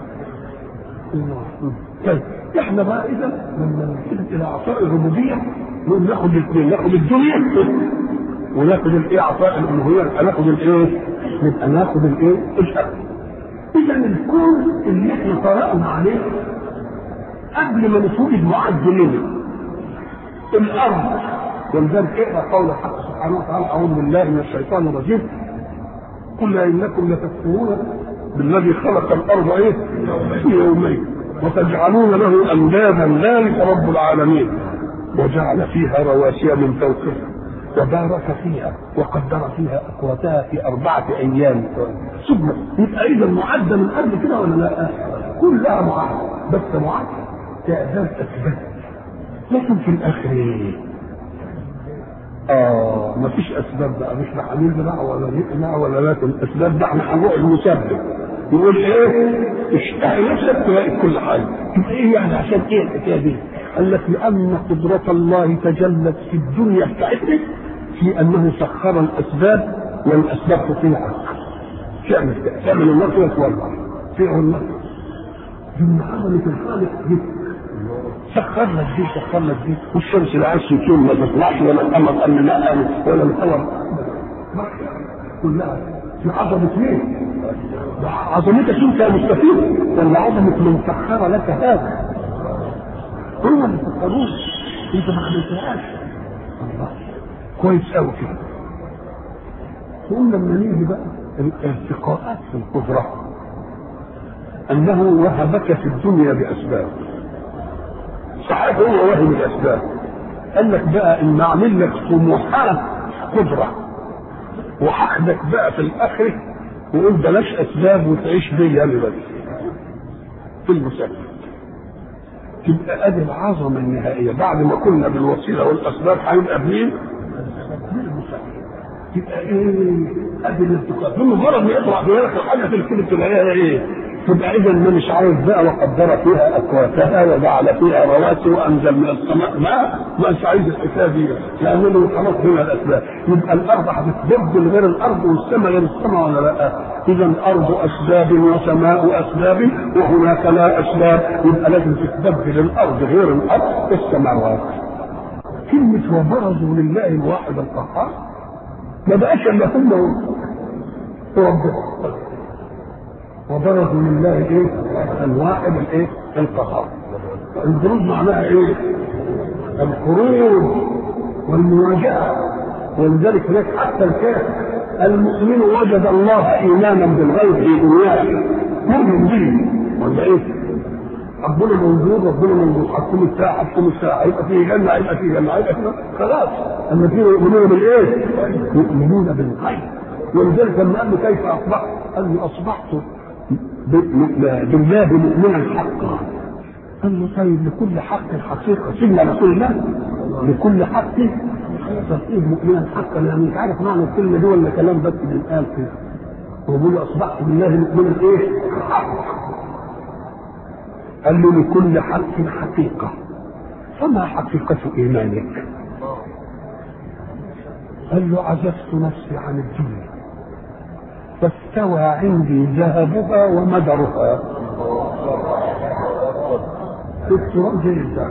Speaker 1: طيب احنا بقى اذا لما نتكلم الى اعطاء الربوبيه نقول ناخد الاثنين ناخد الدنيا وناخد الايه اعطاء الالوهيه ناخد الايه؟ نبقى ناخد الايه؟ الاكل. اذا الكون اللي احنا قرانا عليه قبل ما نتوجد معد لنا الارض ولذلك اقرا قول الحق سبحانه وتعالى اعوذ بالله من الشيطان الرجيم قل انكم لتكفرون بالذي خلق الارض ايه؟ في يومين وتجعلون له اندادا ذلك رب العالمين وجعل فيها رواسي من فوقها وبارك فيها وقدر فيها اقواتها في اربعه ايام ثم يبقى اذا معده من قبل كده ولا لا؟ كلها معده بس معده تعداد اسباب لكن في الاخر ايه؟ اه ما فيش اسباب بقى مش لا هنزرع ولا نقنع ولا ناكل الاسباب ده احنا هنروح المسبب يقول ايه؟ اشتهي نفسك تلاقي كل حاجه يبقى ايه يعني عشان ايه الحكايه دي؟ قال لك لأن قدرة الله تجلت في الدنيا بتاعتنا في أنه سخر الأسباب والأسباب تطيعك. تعمل تعمل النار كده تولع. تطيع النار. ثم عملت الخالق دي. سخر لك دي سخر لك دي والشمس لا عايز يكون ما تطلعش ولا القمر قال لا ولا القمر كلها في عظمة مين؟ عظمتك انت يا مستفيد ولا عظمة من سخر لك هذا؟ هم اللي فكروه انت ما عملتهاش الله كويس قوي كده ثم لما نيجي بقى الارتقاءات في القدرة أنه وهبك في الدنيا بأسباب صحيح هو وهب الأسباب قال لك بقى إن أعمل لك طموحات قدرة وهاخدك بقى في الآخرة وقول بلاش أسباب وتعيش بيا أنا بس في المسافر تبقى ادي العظمه النهائيه بعد ما كنا بالوسيله والاسباب هيبقى بمين؟ تبقى ايه؟ ادي الارتقاء ثم مجرد ما يطلع في بالك الحاجه تكتب تلاقيها ايه؟ تبقى اذا ما مش عايز بقى وقدر فيها اكواتها وجعل فيها رواسي وانزل من السماء ماء ما مش عايز الحكايه دي لانه خلاص هنا الاسباب يبقى الارض هتتبدل غير الارض والسماء غير السماء ولا لا؟ اذا الارض اسباب وسماء اسباب وهناك لا اسباب يبقى لازم تتبدل الارض غير الارض السماوات كلمة وبرزوا لله الواحد القهار ما بقاش الا هم وربنا وبرزوا لله ايه؟ الواحد الايه؟ القهار. البروز معناها ايه؟ الخروج والمواجهه ولذلك هناك حتى الكافر المؤمن وجد الله ايمانا بالغيب في دنياه مؤمن به ولا ايه؟ ربنا موجود ربنا موجود حكم الساعه حكم الساعه هيبقى فيه جنه هيبقى فيه جنه هيبقى فيه خلاص الذين يؤمنون بالايه؟ يؤمنون بالغيب ولذلك لما قال له كيف اصبحت؟ قال له اصبحت بالله مؤمنا حقا قال له طيب لكل حق حقيقه سيدنا رسول الله لكل حق تصير مؤمنا حقا يعني مش عارف معنى الكلمه دي ولا كلام بس بيتقال كده هو بيقول اصبحت بالله مؤمنا ايه؟ حق قال له لكل حق حقيقه فما حقيقه ايمانك؟ قال له عزفت نفسي عن الدنيا فاستوى عندي ذهبها ومدرها في التراب جدا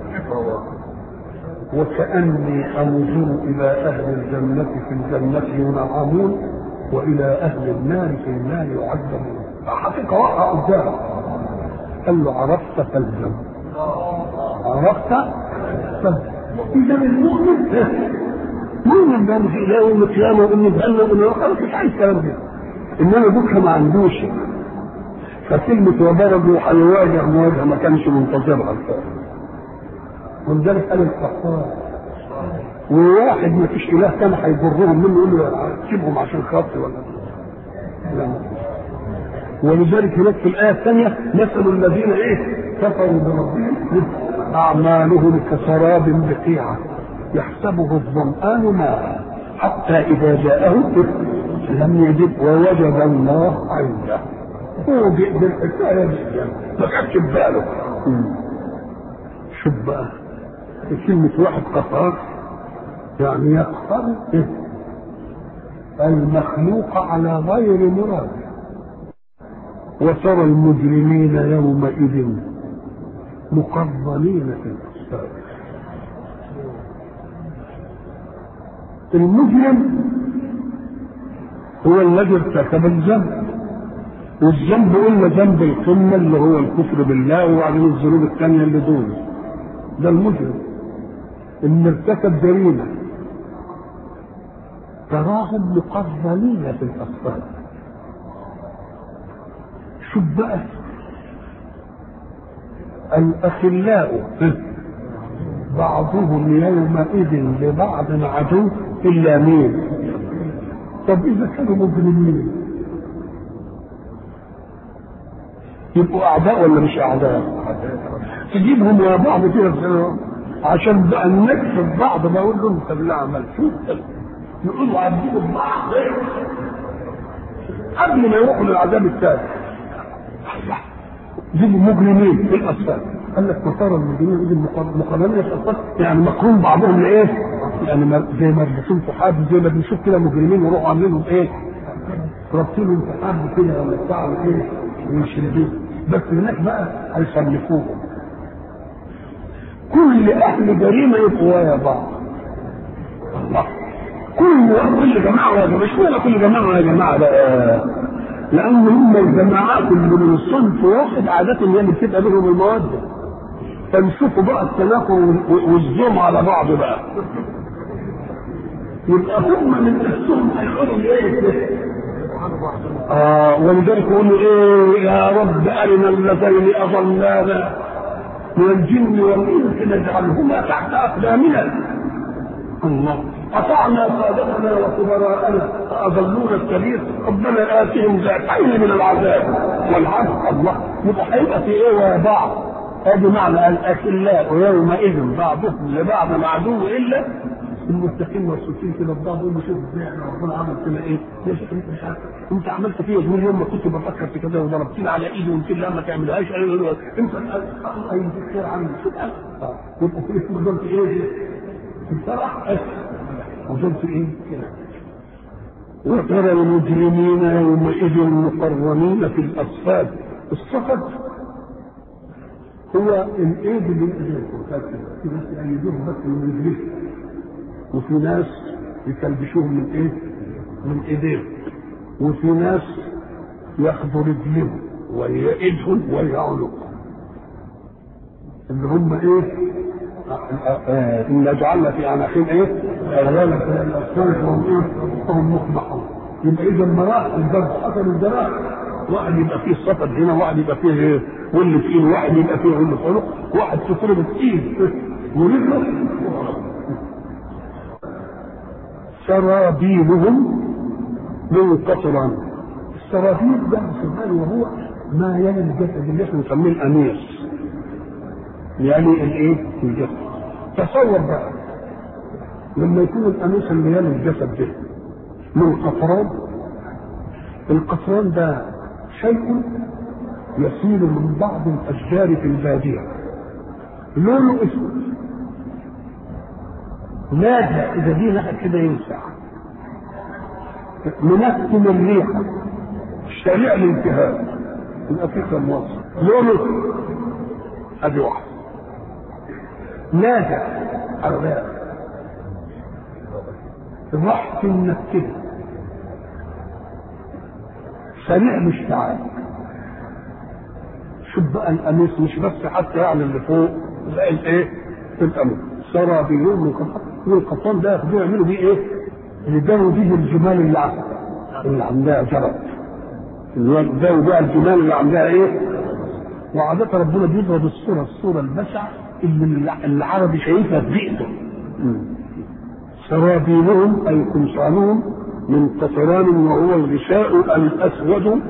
Speaker 1: وكأني أنظر إلى أهل الجنة في الجنة ينعمون وإلى أهل النار في النار يعذبون حقيقة واقعة قدامه قال له عرفت فالزم عرفت فالزم إذا المؤمن مؤمن بأن في إله يوم القيامة وإن جهنم وإن خلاص مش عايز الكلام ده إنما بكرة ما عندوش فكلمة وبرزوا هيواجه مواجهة ما كانش منتظرها الفارق ولذلك قال الكفار وواحد ما فيش اله كان هيضرهم منه يقول له سيبهم عشان خاطري ولا لا ولذلك هناك في الايه الثانيه مثل الذين ايه كفروا بربهم اعمالهم كسراب بقيعه يحسبه الظمآن ماء حتى اذا جاءه لم يجد ووجد الله عنده هو بالحكايه دي ما خدش باله شوف بقى كلمة واحد قطار يعني يقهر المخلوق على غير مراد وترى المجرمين يومئذ مقرنين في الأصفاد المجرم هو الذي ارتكب الذنب والذنب قلنا ذنب القمة اللي هو الكفر بالله وبعدين الذنوب الثانية اللي دونه ده المجرم ان ارتكب جريمه تراهم مقرنين في الاصفاد شوف بقى الاخلاء بعضهم يومئذ لبعض عدو الا مين طب اذا كانوا مجرمين يبقوا اعداء ولا مش اعداء تجيبهم يا بعض كده عشان بقى نكسب بعض بقول له انت اللي عملت شوف يقولوا عذبوا بعض قبل ما يروحوا للعذاب الثاني دي المجرمين في الاطفال قال لك وترى المجرمين دي مقارنين في الاطفال يعني مقرون بعضهم لايه؟ يعني زي ما مربوطين في حبل زي ما بنشوف كده مجرمين يروحوا عاملينهم ايه؟ رابطينهم في حبل كده ولا بتاع ايه؟ ويشدوه بس هناك بقى هيصنفوهم كل اهل جريمه يبقوا ويا بعض الله كل كل جماعه يا جماعه مش ولا كل جماعه يا جماعه لا لان هم الجماعات اللي من صنف واحد عاده هي اللي بتبقى بينهم الموده فنشوفوا بقى التناقض والزوم على بعض بقى يبقى هم من نفسهم هيقولوا ايه آه ولذلك يقولوا ايه يا رب ارنا اللذين اضلانا من الجن والانس نجعلهما تحت اقدامنا الله اطعنا سادتنا وكبراءنا فاضلونا السبيل ربنا اتهم ضعفين من العذاب والعفو الله يبقى هيبقى في ايه ويا بعض هذا معنى الاخلاء يومئذ بعضهم لبعض عدو الا المتقين مبسوطين كده ببعض يقول له شوف ازاي احنا ربنا عمل كده ايه؟ يا شيخ انت مش عارف انت عملت فيا زمان يوم ما كنت بفكر في كده وضربتني على ايدي وقلت لي لا ما تعملهاش انت الله يجزيك خير عني شوف يبقى في اسم وصلت ايه؟ بصراحه وصلت ايه؟ كده وترى المجرمين يومئذ مقرنين في الاصفاد الصفد هو الايد اللي يأذيكم في ناس يأيدوه بس من رجليه وفي ناس يكلبشوهم من ايه؟ من ايديهم وفي ناس ياخدوا رجلهم وهي ايدهم وهي عنقهم اللي هم ايه؟ ان جعلنا في اناخهم ايه؟ اغلالا في الاطفال وهم ايه؟ وهم مقمحون يبقى اذا مراحل البرد حصل الجراح واحد يبقى فيه صفد هنا واحد يبقى فيه ايه؟ ول في ايد واحد يبقى فيه ول في عنق واحد تتربط ايد ورجله سرابيلهم من قطران السرابيل ده سبحانه وهو ما يلي الجسد اللي احنا بنسميه الانيس يلي الايه؟ الجسد تصور بقى لما يكون الانيس اللي يلي الجسد ده من قطران القطران ده شيء يسيل من بعض الاشجار في الباديه لونه اسود نادى اذا دي نهى كده ينفع منكم الريحه سريع الانتهاء يبقى في كم وصف لونه ادي واحد نادى الرياح رحت منكده سريع الاشتعال شوف بقى القميص مش بس حتى يعني اللي فوق زي الايه القميص سرابيلهم من قطن والقطان ده ياخدوه يعملوا بيه ايه؟ يداروا بيه الجمال اللي عندها اللي عندها جرد اللي هو يداروا بيها الجمال اللي عندها ايه؟ وعادة ربنا بيضرب الصورة الصورة البشعة اللي العربي شايفها ببيئته سرابيلهم أي قمصانهم من قطران وهو الغشاء الأسود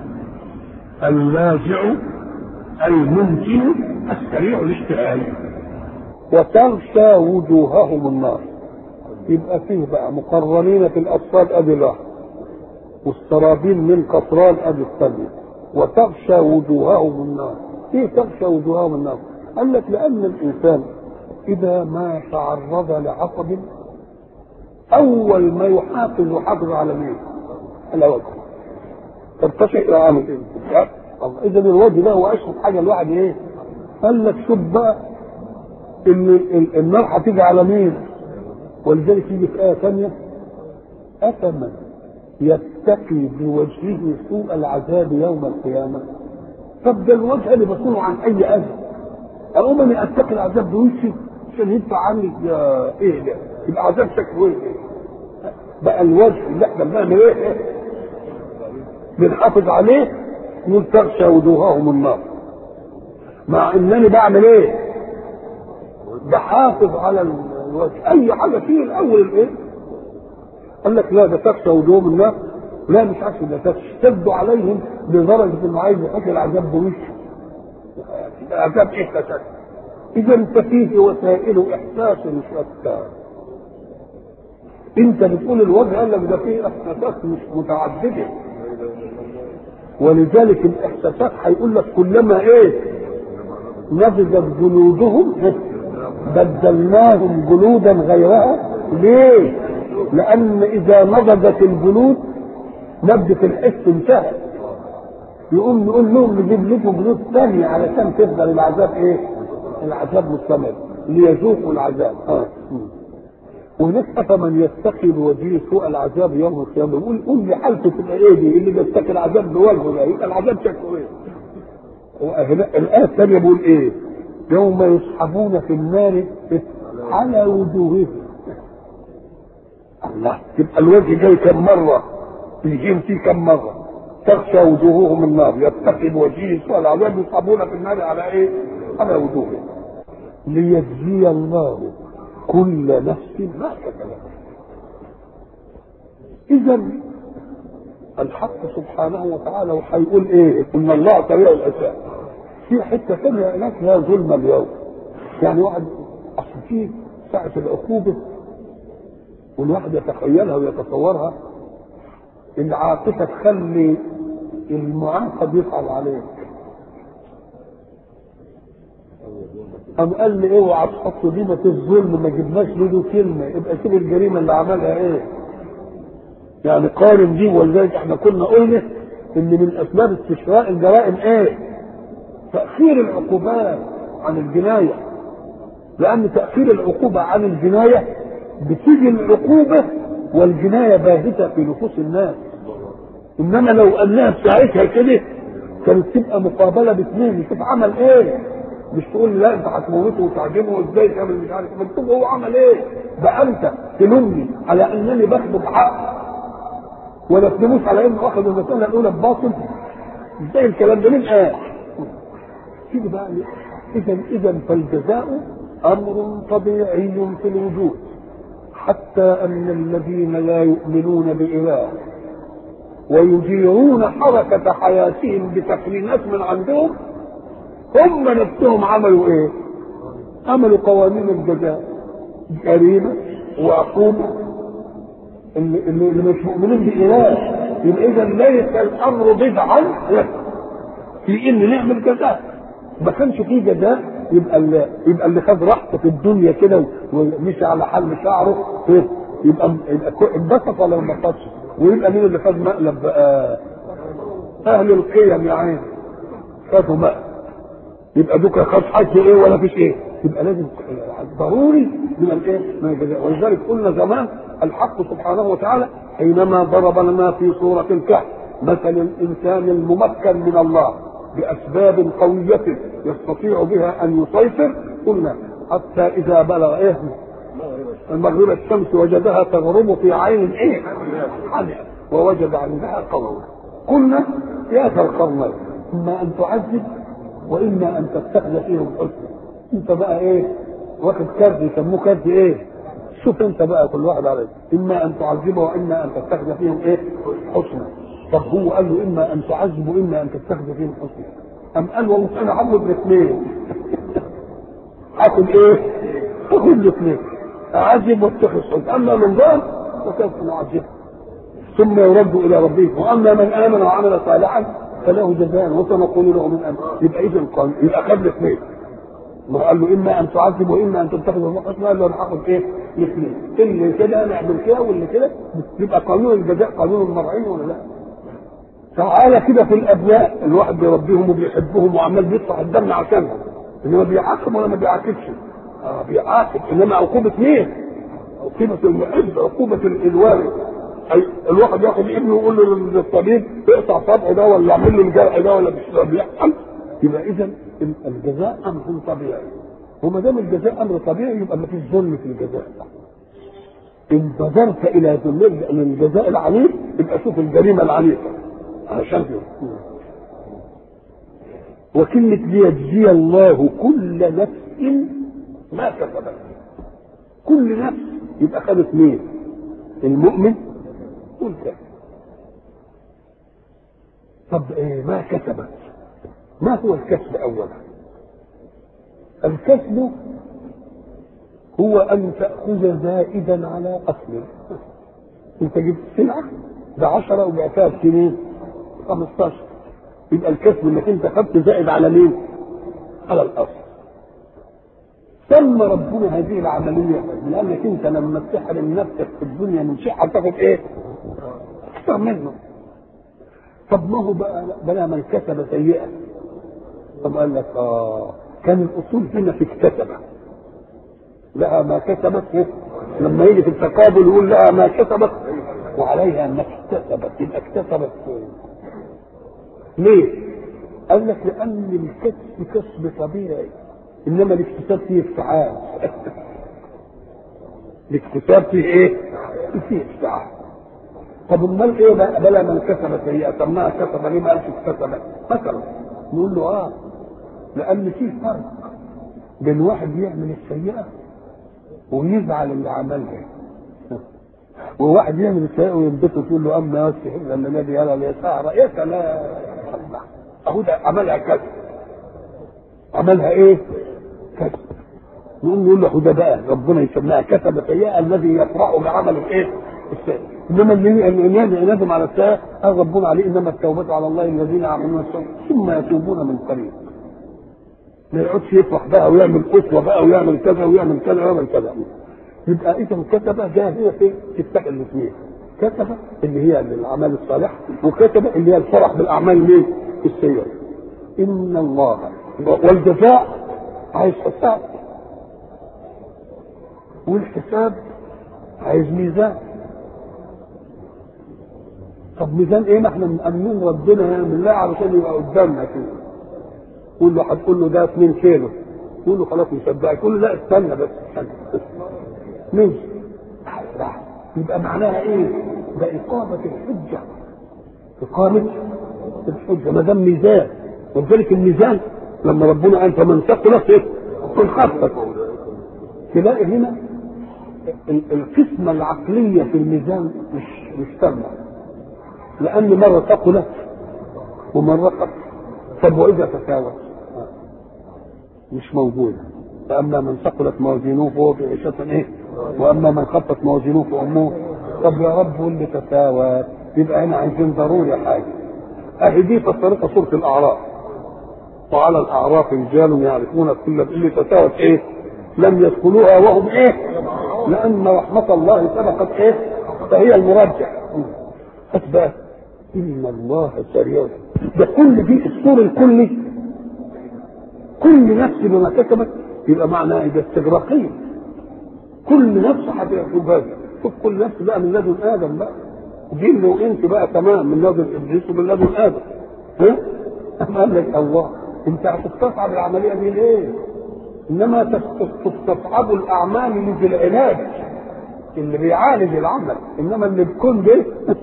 Speaker 1: اللاذع الممكن السريع الاشتعال وتغشى وجوههم النار يبقى فيه بقى مقرنين في الاطفال ادي الواحد والسرابيل من قطران ادي الثانيه وتغشى وجوههم النار ايه تغشى وجوههم النار قال لك لان الانسان اذا ما تعرض لعصب اول ما يحافظ يحافظ على مين؟ على وجهه ترتشع الى عامل ايه؟ اذا الوجه ده هو اشهر حاجه الواحد ايه؟ قال لك شوف بقى ان النار هتيجي على مين؟ ولذلك يجي في ايه ثانيه افمن يتقي بوجهه سوء العذاب يوم القيامه طب ده الوجه اللي بصونه عن اي اذى اقوم اني اتقي العذاب بوشي عشان يدفع عني ايه ده؟ يبقى عذاب شكله ايه؟ بقى الوجه اللي احنا بنعمل ايه؟ بنحافظ عليه يقول تغشى وجوههم النار مع انني بعمل ايه؟ بحافظ على الوجه اي حاجه فيه الاول الايه؟ قال لك لا ده تخشى وجوههم النار لا مش عارف ده تشتد عليهم لدرجه انه عايز يحط العذاب بوشه العذاب ايه تشد اذا ففيه وسائل احساس شتى انت بتقول الوجه قال لك ده فيه احساسات مش متعدده ولذلك الاحساسات هيقول لك كلما ايه نضجت جلودهم بدلناهم جلودا غيرها ليه؟ لأن إذا نضجت الجلود نبضة الحس انتهت يقوم نقول لهم نجيب لكم جلود ثانية علشان تفضل العذاب إيه؟ العذاب مستمر ليذوقوا العذاب آه. وهناك أفمن يتقي بوجهه سوء العذاب يوم القيامة يقول قول لي حالته تبقى إيه دي اللي بيتقي العذاب بوجهه ده يبقى العذاب شكله إيه؟ الآية الثانية بيقول إيه؟ يوم يسحبون في النار على وجوههم الله يبقى الوجه جاي كم مرة الجيم فيه كم مرة تغشى وجوههم النار يتقي بوجهه سوء العذاب يسحبون في النار على ايه؟ على وجوههم ليجزي الله كل نفس ما كسبت إذا الحق سبحانه وتعالى وهيقول ايه؟ ان الله سريع الحساب في حته ثانيه هناك لا ظلم اليوم يعني واحد اصل في ساعه العقوبه والواحد يتخيلها ويتصورها العاطفه تخلي المعاقب يفعل عليك قام قال لي اوعى تحط ديمة الظلم ما جبناش له كلمة يبقى شوف الجريمة اللي عملها ايه يعني قارن دي ولذلك احنا كنا قلنا ان من اسباب استشراء الجرائم ايه تأخير العقوبات عن الجناية لأن تأخير العقوبة عن الجناية بتيجي العقوبة والجناية باهتة في نفوس الناس انما لو انها في ساعتها كده كانت تبقى مقابله باثنين يشوف عمل ايه مش تقول لا انت هتموته وتعجبه وازاي تعمل مش عارف ما تشوف هو عمل ايه ده انت تلومني على انني باخده بحق ولا تلوموش على انه واخد المساله الاولى بباطل ازاي الكلام ده مين قال؟ تيجي بقى اذا اذا فالجزاء امر طبيعي في الوجود حتى ان الذين لا يؤمنون باله ويديرون حركة حياتهم بتقنينات من عندهم هم نفسهم عملوا ايه؟ عملوا قوانين الجزاء جريمة وعقوبة اللي, اللي مش مؤمنين بإله يبقى إذا ليس الأمر بدعا في إن نعمل جزاء ما كانش فيه جزاء يبقى اللي يبقى اللي خد راحته في الدنيا كده ومشي على حل شعره يبقى يبقى انبسط ولا ما انبسطش؟ ويبقى مين اللي خد مقلب بقى اهل القيم يا عين خدوا مقلب يبقى دوك خد حج ايه ولا فيش ايه يبقى لازم ضروري من الايه من الجزاء ولذلك قلنا زمان الحق سبحانه وتعالى حينما ضرب لنا في سوره الكهف مثل الانسان الممكن من الله باسباب قويه يستطيع بها ان يسيطر قلنا حتى اذا بلغ ايه المغرب الشمس وجدها تغرب في عين ايه حمئة ووجد عندها قوما قلنا يا ذا القرنين اما ان تعذب واما ان تتخذ فيهم حسنا انت بقى ايه واخد كارت يسموه كارت ايه شوف انت بقى كل واحد عليه اما ان تعذبه واما ان تتخذ فيهم ايه حسنا طب هو قال له اما ان تعذب واما ان تتخذ فيهم حسنا ام قال والله انا عمرو بالاثنين هاخد ايه؟ هاخد الاثنين اعذب واتخذ حسنا اما من ظلم وسوف نعذبه ثم يرد الى ربه واما من امن وعمل صالحا فله جزاء وسنقول له من امن يبقى اذا قال يبقى خد الاثنين ما قال له اما ان تعذب واما ان تتخذ حسنا قال له انا هاخد ايه؟ الاثنين اللي كده نعمل كده واللي كده يبقى قانون الجزاء قانون المرعين ولا لا؟ تعالى كده في الابناء الواحد بيربيهم وبيحبهم وعمال بيدفع الدم عشانهم انما بيعاقب ولا ما بيعاقبش؟ اه بيعاقب انما عقوبه مين؟ عقوبه المحب عقوبه الوالد أي الواحد ياخد ابنه ويقول له للطبيب اقطع صبعه ده ولا اعمل له الجرح ده ولا مش بيحصل يبقى اذا الجزاء امر طبيعي وما دام الجزاء امر طبيعي يبقى ما فيش ظلم في الجزاء ان بذرت الى ظلم الجزاء العنيف يبقى شوف الجريمه العنيفه عشان كده وكلمة ليجزي الله كل نفس ما كسبت كل نفس يبقى خدت مين؟ المؤمن والكافر طب ايه ما كسبت ما هو الكسب اولا الكسب هو ان تاخذ زائدا على اصل انت جبت سلعه ب 10 وبعتها بسنين 15 يبقى الكسب انك انت خدت زائد على مين؟ على الاصل سمى ربنا هذه العملية لأنك أنت لما تحرم نفسك في الدنيا من شيء هتاخد إيه؟ أكثر منه. طب ما هو بقى بلا من كسب سيئة. طب قال لك آه كان الأصول هنا في اكتسبة. لها ما كسبت إيه؟ لما يجي في التقابل يقول لها ما كسبت وعليها ما اكتسبت يبقى اكتسبت ليه؟ قال لك لأن الكسب كسب طبيعي انما الاكتساب فيه افتعال الاكتساب فيه ايه؟ فيه افتعال طب امال ايه بقى بلا من كسب سيئه طب ما كسب ليه ما قالش اكتسب مثلا نقول له اه لان في فرق بين واحد يعمل السيئه ويزعل اللي عملها وواحد يعمل السيئه وينبسط ويقول له اما يوسف الا النبي يلا اليسار يا سلام اهو ده عملها كذا عملها ايه؟ كسب نقوم نقول له ده بقى ربنا يسميها كسب سيئه الذي يفرح بعمل الايه؟ السيئه انما اللي ينادم على السيئه قال ربنا عليه انما التوبه على الله الذين يعملون السوء ثم يتوبون من قريب ما يقعدش يفرح بقى ويعمل اسوه بقى ويعمل كذا ويعمل كذا ويعمل كذا يبقى اذا كتبه جاهزه في تتقل الاثنين كتبه اللي هي الاعمال الصالحه وكتبه اللي هي الفرح بالاعمال مين؟ السيئه ان الله والجزاء عايز حساب والحساب عايز ميزان طب ميزان ايه ما احنا مأمنين ربنا يعني بالله علشان يبقى قدامنا كده قول له هتقول له ده 2 كيلو قول له خلاص مصدقك قول له لا استنى بس استنى ماشي يبقى معناها ايه؟ ده إقامة الحجة إقامة الحجة ما دام ميزان ولذلك الميزان لما ربنا قال فمن ثقلت ايه؟ انخفت تلاقي هنا القسمة العقلية في الميزان مش مش تامة لأن مرة ثقلت ومرة خفت طب وإذا تساوت مش موجودة فأما من ثقلت موازينه فهو في عيشة إيه؟ وأما من خفت موازينه فأمه طب يا رب واللي تساوت يبقى هنا عايزين ضروري حاجة أهي دي فسرتها سورة الأعراف وعلى الأعراف رجال يعرفون كل اللي تساوت إيه؟ لم يدخلوها وهم إيه؟ لأن رحمة الله سبقت إيه؟ فهي المرجح أسباب إن الله سريع ده كل دي السور الكلي كل نفس بما كسبت يبقى معناه ده استغراقية كل نفس هتحسبها شوف كل نفس بقى من لدن آدم بقى جن وانت بقى تمام من لدن ابليس ومن لدن ادم ها؟ قال لك الله انت هتستصعب العمليه دي ليه؟ انما تستصعب الاعمال اللي في العلاج اللي بيعالج العمل انما اللي بكون ده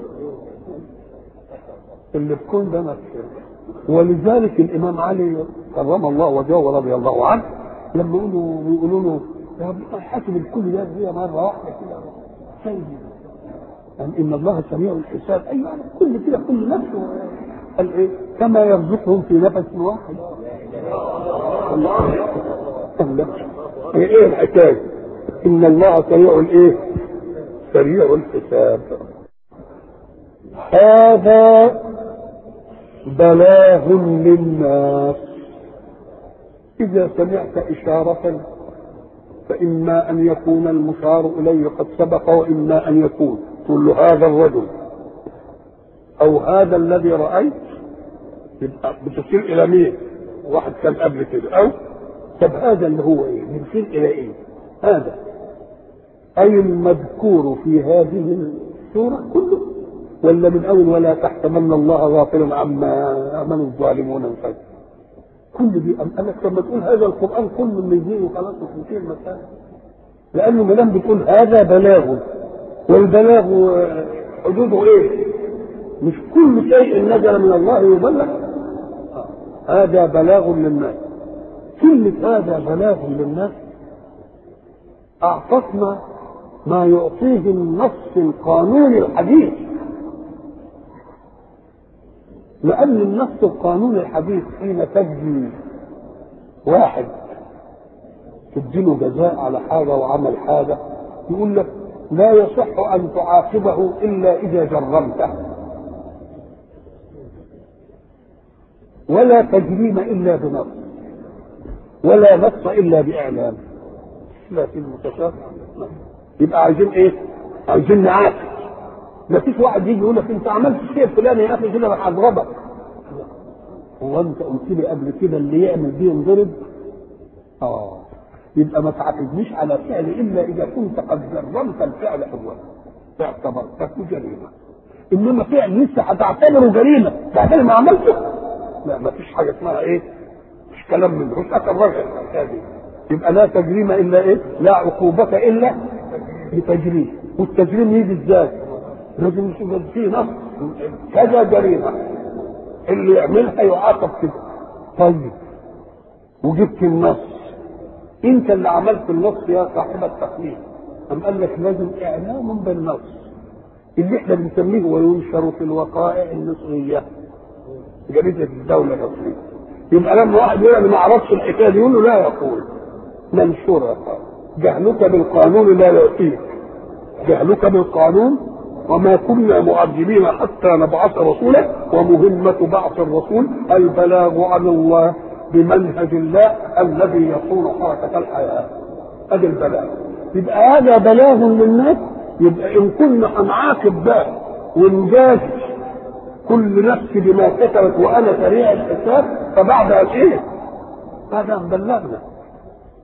Speaker 1: اللي بكون ده نفسه ولذلك الامام علي كرم الله وجهه ورضي الله عنه لما يقولوا يقولوا له يا رب حاسب الكل ده هي مره واحده كده سيد يعني ان الله سميع الحساب ايوه كل كده كل نفسه قال ايه كما يرزقهم في نفس واحد الله هي ايه الحكايه ان الله سريع الايه سريع الحساب هذا بلاغ للناس اذا سمعت اشاره فاما ان يكون المشار اليه قد سبق واما ان يكون تقول له هذا الرجل او هذا الذي رايت يبقى بتشير الى مين؟ واحد كان قبل كده او طب هذا اللي هو ايه؟ بنشير الى ايه؟ هذا اي المذكور في هذه السوره كله ولا من اول ولا تحسبن الله غافلا عما يعمل الظالمون من فجر كل دي أم قال لك لما تقول هذا القران كله اللي يجي وخلاص وتنتهي المساله لانه ما دام بتقول هذا بلاغ والبلاغ حدوده ايه؟ مش كل شيء نزل من الله يبلغ هذا بلاغ للناس كلمة هذا بلاغ للناس أعطتنا ما يعطيه النص القانوني الحديث لأن النص القانوني الحديث حين تجزي واحد تديله جزاء على حاجة وعمل حاجة يقول لك لا يصح أن تعاقبه إلا إذا جرمته ولا تجريم إلا بنص ولا نص إلا بإعلام لكن متشابه يبقى عايزين إيه؟ عايزين نعاقب ما فيش واحد يجي يقول لك أنت عملت الشيء الفلاني يا أخي كده راح أضربك هو أنت قلت لي قبل كده اللي يعمل دي ينضرب؟ آه يبقى ما تعاقبنيش على فعل الا اذا كنت قد جرمت الفعل اولا فاعتبرته جريمه انما فعل لسه هتعتبره جريمه بعدين ما عملته لا ما فيش حاجه اسمها ايه مش كلام من مش الرجل هذه يبقى لا تجريم الا ايه لا عقوبة الا بتجريم والتجريم يجي ازاي لازم يكون فيه نص كذا جريمه اللي يعملها يعاقب كده طيب وجبت النص انت اللي عملت النص يا صاحب التقليد أم قال لك لازم اعلام بالنص اللي احنا بنسميه وينشر في الوقائع المصريه جريده الدوله المصريه يبقى لما واحد يقول انا ما اعرفش الحكايه دي يقول له لا يقول منشورة جهلك بالقانون لا يعطيك جهلك بالقانون وما كنا معذبين حتى نبعث رسولا ومهمة بعث الرسول البلاغ عن الله بمنهج الله الذي يصون حركة الحياة هذا البلاغ يبقى هذا بلاغ للناس يبقى إن كنا هنعاقب ده ونجازي كل نفس بما كتبت وأنا سريع الحساب فبعد إيه؟ هذا بلغنا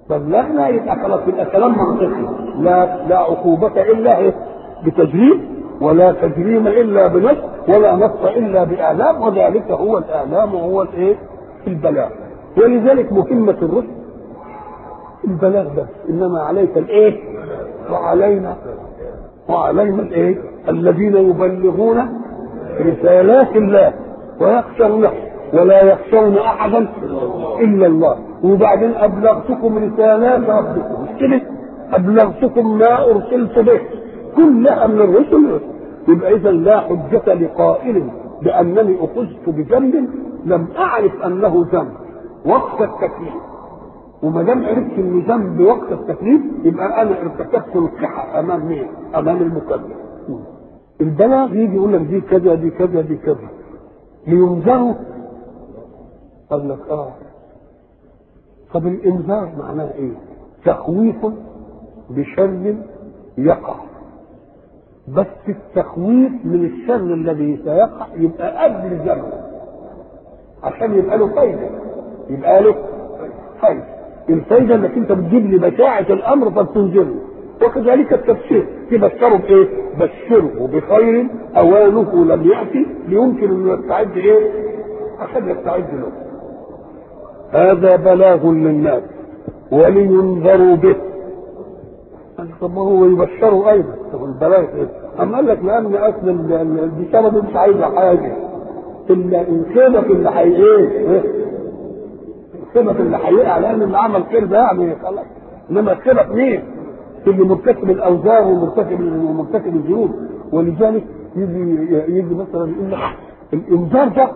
Speaker 1: بلغنا يبقى خلاص يبقى كلام منطقي لا لا عقوبة إلا إيه؟ بتجريم ولا تجريم إلا بنص ولا نص إلا بإعلام وذلك هو الإعلام وهو الإيه؟ البلاغ ولذلك مهمة الرسل البلاغ بس إنما عليك الإيه؟ وعلينا وعلينا الإيه؟ الذين يبلغون رسالات الله ويخشونه ولا يخشون احدا الا الله وبعدين ابلغتكم رسالات ربكم مش كده ابلغتكم ما ارسلت به كلها من الرسل يبقى اذا لا حجة لقائل بانني اخذت بذنب لم اعرف انه ذنب وقت التكليف وما دام عرفت ان ذنب وقت التكليف يبقى انا ارتكبت القحة امام مين؟ امام المكلف البلاغ يجي يقول لك دي كذا دي كذا دي كذا لينذروا قال لك اه طب الانذار معناه ايه؟ تخويف بشر يقع بس التخويف من الشر الذي سيقع يبقى قبل الزمن عشان يبقى له فايده يبقى له فايده الفايده انك انت بتجيب لي بشاعه الامر فبتنذره وكذلك التبشير تبشره بايه؟ بشره بخير اوانه لم ياتي ليمكن انه يستعد ايه؟ عشان يستعد له. هذا بلاغ للناس ولينذروا به. طب ما هو يبشروا ايضا طب البلاغ ايه؟ اما قال لك لان اصل البشاره دي مش عايزه حاجه الا الخيبه اللي هي ايه؟ الخيبه اللي هيقع لان اللي عمل خير ده يعني خلاص انما الخيبه مين؟ اللي مرتكب الاوزار ومرتكب ومرتكب الذنوب ولذلك يجي يجي مثلا يقول لك الانذار ده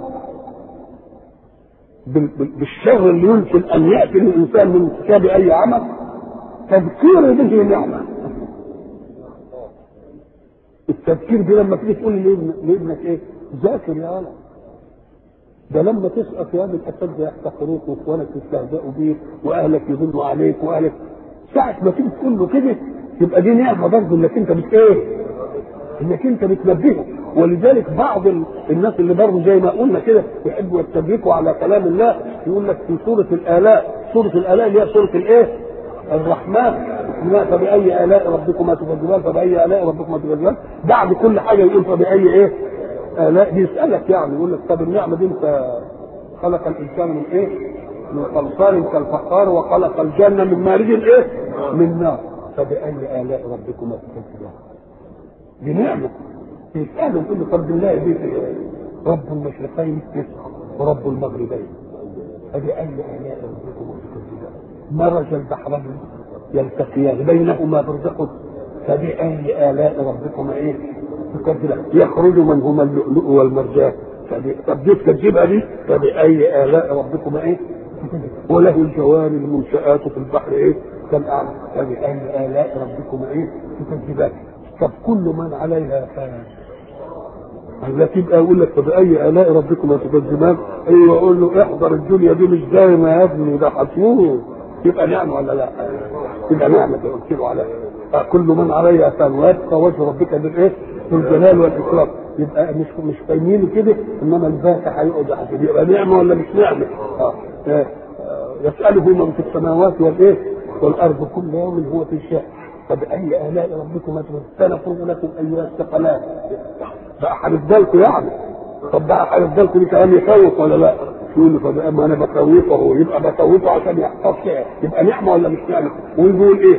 Speaker 1: بالشر اللي يمكن ان ياتي للانسان من ارتكاب اي عمل تذكير به نعمه التذكير ده لما تيجي تقول لابنك ايه؟ ذاكر يا ولد ده لما تسقط يا ابن الاساتذه يحتقروك واخوانك يستهزئوا بيك واهلك يظنوا عليك واهلك ساعة ما تيجي تقول له كده يبقى دي نعمة برضه انك انت بت ايه؟ انك انت بتنبهه ولذلك بعض الناس اللي برضه زي ما قلنا كده يحبوا يتبركوا على كلام الله يقول لك في سورة الآلاء سورة الآلاء اللي هي سورة الايه؟ الرحمن فبأي آلاء ربكما تكذبان فبأي آلاء ربكما تكذبان بعد كل حاجة يقول فبأي ايه؟ آلاء بيسألك يعني يقول لك طب النعمة دي انت خلق الإنسان من ايه؟ من صلصال كالفخار وخلق الجنة من مارج الايه؟ من نار فبأي آلاء ربكما تكذبان؟ بنعمة يسأله يقول له طب بالله دي رب المشرقين ورب المغربين فبأي آلاء ربكما تكذبان؟ مرج البحرين يلتقيان بينهما برزخ فبأي آلاء ربكما ايه؟ تكذبان؟ يخرج منهما اللؤلؤ والمرجان طب دي تكذبها دي فبأي آلاء ربكما ايه؟ وله الجوار المنشآت في البحر ايه؟ كالأعلى فبأي آلاء ربكما ايه؟ تكذبان طب كل من عليها فان لا تبقى اقول لك فبأي آلاء ربكما تكذبان ايوه اقول له احضر الدنيا دي مش دايما يا ابني ده حصول يبقى نعمة ولا لا؟ يبقى نعمة قلت له عليها كل من عليها فان ويبقى وجه ربك بالايه؟ بالجلال والاكرام يبقى مش مش فاهمين كده انما الباقي هيقعد يحسب يبقى نعمه ولا مش نعمه؟ اه يسأله من في السماوات والايه؟ والارض كل يوم هو في شأن فبأي آلاء ربكما تنفذ لكم أيها الثقلان بقى هنفضلكم يعني طب بقى هنفضلكم دي كلام يخوف ولا لا؟ يقول له فبقى ما انا بخوفه يبقى بخوفه عشان يحفظ يبقى نعمه ولا مش نعمه؟ ويقول ايه؟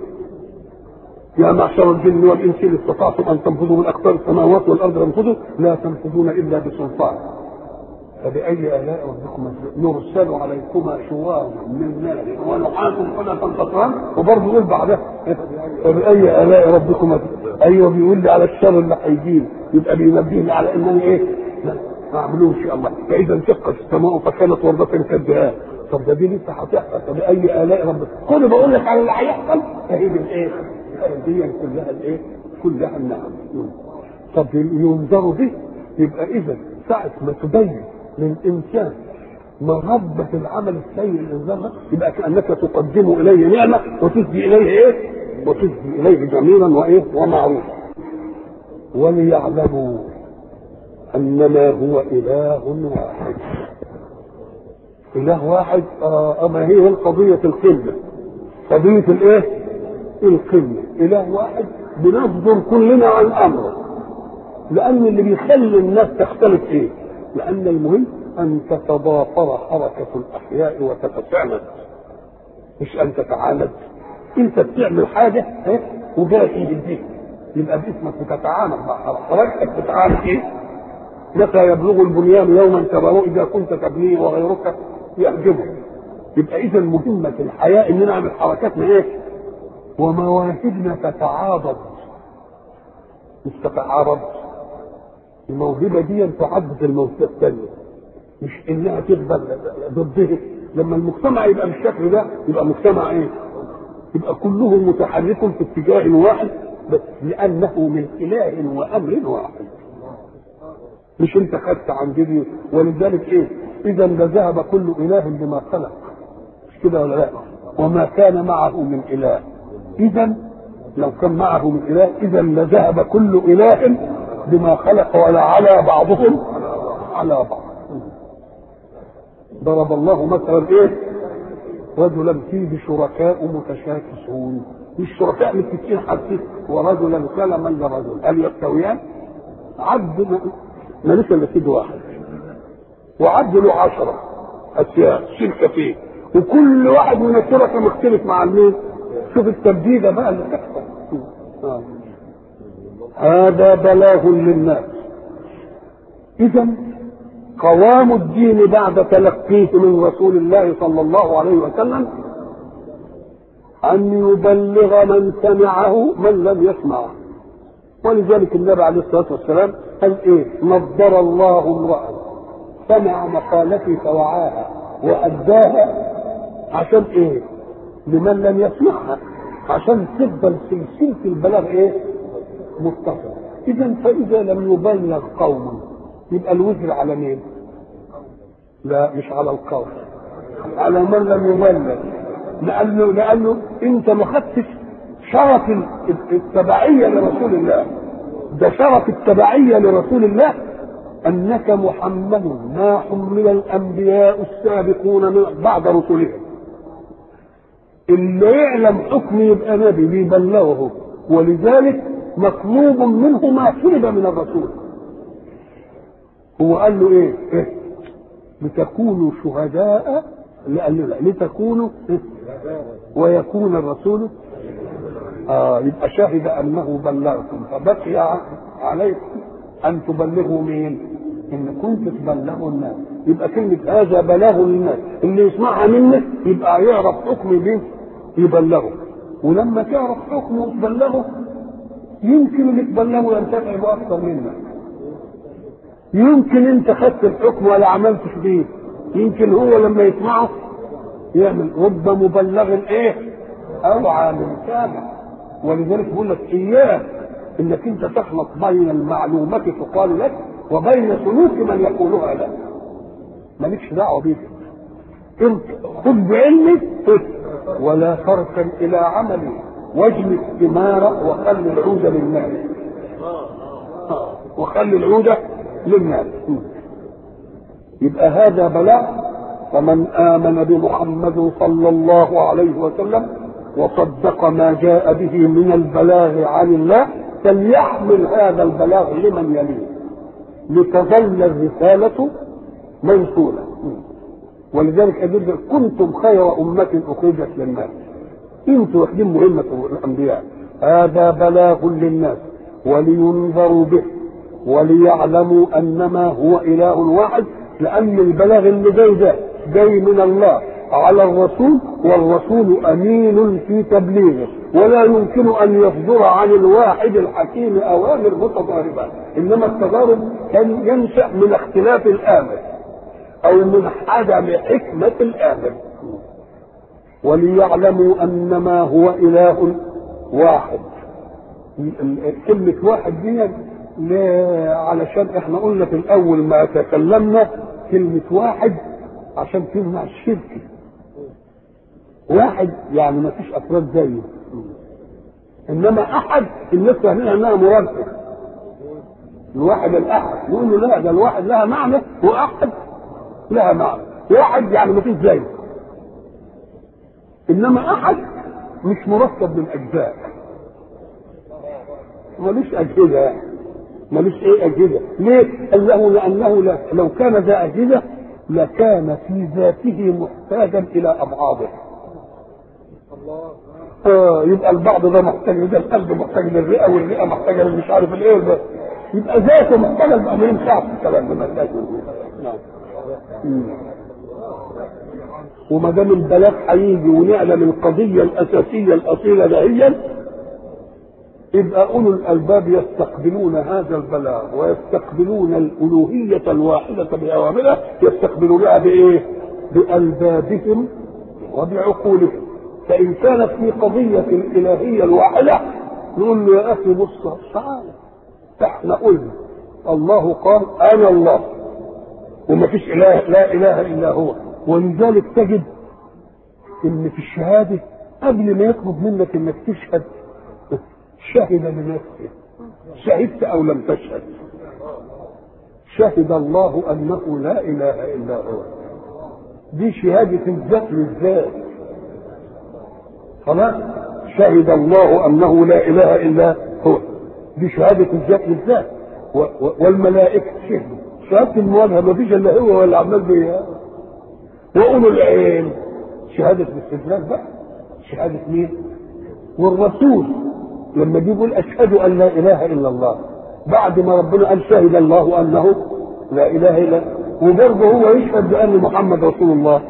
Speaker 1: يا معشر الجن والانس ان استطعتم ان تنفذوا من اقطار السماوات والارض فانفذوا لا تنفذون الا بسلطان فبأي آلاء ربكما يرسل عليكما شوار من نار ونحاس فلا تنتصران وبرضه يقول بعدها فبأي آلاء ربكما أيوه بيقول لي على الشر اللي هيجيب يبقى بينبهني على إن أنا إيه؟ لا ما أعملوش يا الله فإذا انشقت السماء فكانت وردة كالدهان طب ده دي لسه هتحصل فبأي آلاء ربك كل بقول لك على اللي هيحصل فهي بالإيه؟ دي كلها الإيه؟ كلها النعم طب ينظروا به يبقى إذا ساعة ما تبين للإنسان مربة العمل السيء الإنسان يبقى كأنك تقدم إليه نعمة وتسدي إليه إيه؟ وتسدي إليه جميلا وإيه؟ ومعروفا وليعلموا أنما هو إله واحد إله واحد آه أما هي القضية القلة قضيه الايه القمه اله واحد بنصدر كلنا عن امره لان اللي بيخلي الناس تختلف ايه لان المهم ان تتضافر حركه الاحياء وتتساند مش ان تتعاند انت بتعمل حاجه ايه وجاي يديك يبقى باسمك بتتعامل مع حركتك بتتعامل ايه متى يبلغ البنيان يوما كبره اذا كنت تبنيه وغيرك يعجبه يبقى اذا مهمه الحياه اننا نعمل حركاتنا ايه ومواهبنا تتعاضد مش تتعارض الموهبه دي تعضد الموهبه الثانيه مش انها تفضل ضده لما المجتمع يبقى بالشكل ده يبقى مجتمع ايه يبقى كله متحرك في اتجاه واحد بس لانه من اله وامر واحد مش انت خدت عن جدي ولذلك ايه اذا لذهب كل اله بما خلق مش كده ولا لا وما كان معه من اله اذا لو كان معه من اله اذا لذهب كل اله بما خلق ولا على بعضهم على بعض ضرب الله مثلا ايه رجلا فيه شركاء متشاكسون مش شركاء متفقين حتى ورجلا سلما لرجل هل يستويان عبد مالك الا سيد واحد وعبد له عشرة أشياء شركة فيه وكل واحد من الشركاء مختلف مع المين شوف التبديدة بقى اللي تحصل آه. هذا بلاغ للناس إذا قوام الدين بعد تلقيه من رسول الله صلى الله عليه وسلم أن يبلغ من سمعه من لم يسمعه ولذلك النبي عليه الصلاة والسلام قال إيه نضر الله امرأ سمع مقالتي فوعاها وأداها عشان إيه لمن لم يسمعها عشان تفضل سلسلة البلاغ إيه متصلة إذا فإذا لم يبلغ قوم يبقى الوزر على مين؟ لا مش على القوم على من لم يبلغ لأنه لأنه أنت ما خدتش شرف التبعية لرسول الله ده شرف التبعية لرسول الله أنك محمد ما حمل الأنبياء السابقون من بعد رسلهم اللي يعلم حكم يبقى نبي بيبلغه ولذلك مطلوب منه ما طلب من الرسول هو قال له ايه, إيه؟ لتكونوا شهداء لأن لتكونوا إيه؟ ويكون الرسول آه يبقى شهد انه بلغكم فبقي عليكم ان تبلغوا مين؟ ان كنت تبلغوا الناس يبقى كلمة هذا بلاغ للناس اللي يسمعها منك يبقى يعرف حكم مين يبلغه ولما تعرف حكمه وتبلغه يمكن اللي تبلغه ينتفع به اكثر منك يمكن انت خدت الحكم ولا عملتش بيه يمكن هو لما يسمعه يعمل رب مبلغ ايه اوعى من سامع ولذلك بقول لك اياك انك انت تخلط بين المعلومة تقال لك وبين سلوك من يقولها لك مالكش دعوه بيك انت خذ بعلمك ولا تركن الى عملي واجلس ثمار وخلي العود للناس وخلي العود للناس يبقى هذا بلاء فمن آمن بمحمد صلى الله عليه وسلم وصدق ما جاء به من البلاغ عن الله فليحمل هذا البلاغ لمن يليه لتظل الرسالة موصولة ولذلك أجد كنتم خير أمة أخرجت للناس انتوا واخدين مهمة الأنبياء هذا بلاغ للناس ولينذروا به وليعلموا أنما هو إله واحد لأن البلاغ اللي جاي ده جاي من الله على الرسول والرسول امين في تبليغه ولا يمكن ان يصدر عن الواحد الحكيم اوامر متضاربه انما التضارب كان ينشا من اختلاف الامر او من عدم حكمه الامر وليعلموا انما هو اله واحد كلمة واحد دي علشان احنا قلنا في الاول ما تكلمنا كلمة واحد عشان تمنع الشرك واحد يعني ما فيش افراد زيه انما احد الناس فاهمين انها مركب الواحد الاحد يقول له لا ده الواحد لها معنى واحد لها معنى واحد يعني ما فيش زيه انما احد مش مركب من اجزاء ملوش اجهزه يعني ملوش ايه اجهزه ليه؟ قال له لانه لا لو كان ذا اجهزه لكان في ذاته محتاجا الى ابعاضه آه يبقى البعض ده محتاج ده القلب محتاج للرئه والرئه محتاجه للمش عارف الايه والب- يبقى ذاته محتاجه يبقى ما ينفعش الكلام ده محتاج نعم مم. وما دام البلاغ هيجي ونعلم القضيه الاساسيه الاصيله دهيا يبقى اولو الالباب يستقبلون هذا البلاغ ويستقبلون الالوهيه الواحده باوامرها يستقبلونها بايه؟ بالبابهم وبعقولهم فان كانت في قضيه الالهيه الواحده نقول له يا اخي بص تعالى احنا قلنا الله قال انا الله وما فيش اله لا اله الا هو ولذلك تجد ان في الشهاده قبل ما يطلب منك انك تشهد شهد لنفسه شهدت او لم تشهد شهد الله انه لا اله الا هو دي شهاده الذات للذات خلاص شهد الله انه لا اله الا هو دي شهاده الذات للذات و- و- والملائكه شهدوا شهاده المواجهه ما فيش الا هو ولا عمال بيها واولو العين شهاده الاستدلال بقى شهاده مين؟ والرسول لما جه يقول اشهد ان لا اله الا الله بعد ما ربنا قال شهد الله انه لا اله الا وبرضه هو يشهد بان محمد رسول الله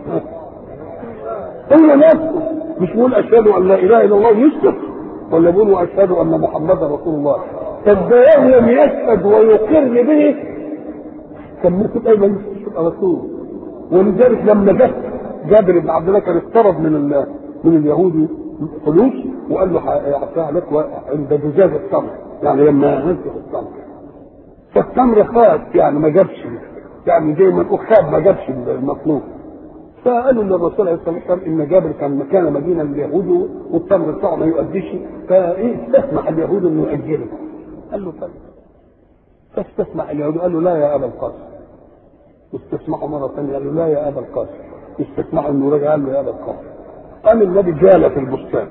Speaker 1: هو نفسه مش بيقول اشهد ان لا اله الا الله يشهد ولا بيقول اشهد ان محمدا رسول الله طب ده لم يشهد ويقر به كان ممكن ايضا يبقى رسول ولذلك لما جه جابر بن عبد الله كان اقترض من ال- من اليهودي فلوس وقال له هيعطيها لك عند جزاز التمر يعني لما نزل التمر فالتمر خاب يعني ما جابش يعني زي ما نقول خاب ما جابش المطلوب فقالوا للرسول عليه الصلاه والسلام ان جابر كان مكان مدينه لليهود والتمر بتاعه ما يؤديش فايه استسمح اليهود انه ياجله قال له طيب فاستسمح اليهود قال له لا يا ابا القاسم واستسمحوا مره ثانيه قال له لا يا ابا القاسم استسمحوا انه رجع قال له يا ابا القاسم قام النبي جال في البستان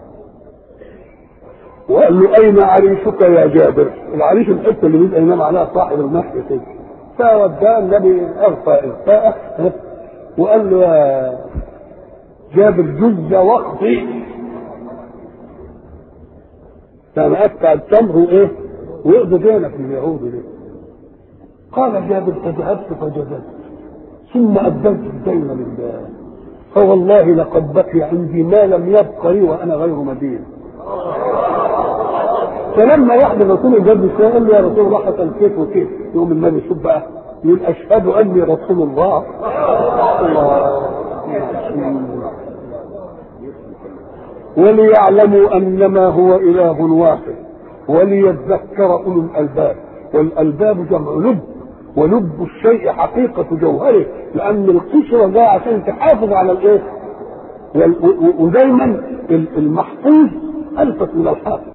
Speaker 1: وقال له اين عريشك يا جابر العريش الحته اللي بيبقى ينام عليها صاحب المحيا كده فوداه النبي اغفى الفاء وقال له يا جابر جز وقتي كان اتبع التمر وايه ويقضي دينك اليهود دي قال جابر فذهبت فجددت ثم اديت الدين لله فوالله لقد بقي عندي ما لم يبق لي وانا غير مدين فلما واحد الرسول جاب الشيء قال له يا رسول الله حصل كيف وكيف يقوم النبي شوف بقى يقول اشهد اني رسول الله الله وليعلموا انما هو اله واحد وليذكر اولو الالباب والالباب جمع لب ولب الشيء حقيقة جوهره لأن القشرة ده عشان تحافظ على الإيه؟ وال- و- و- ودايما ال- المحفوظ ألفت من الحافظ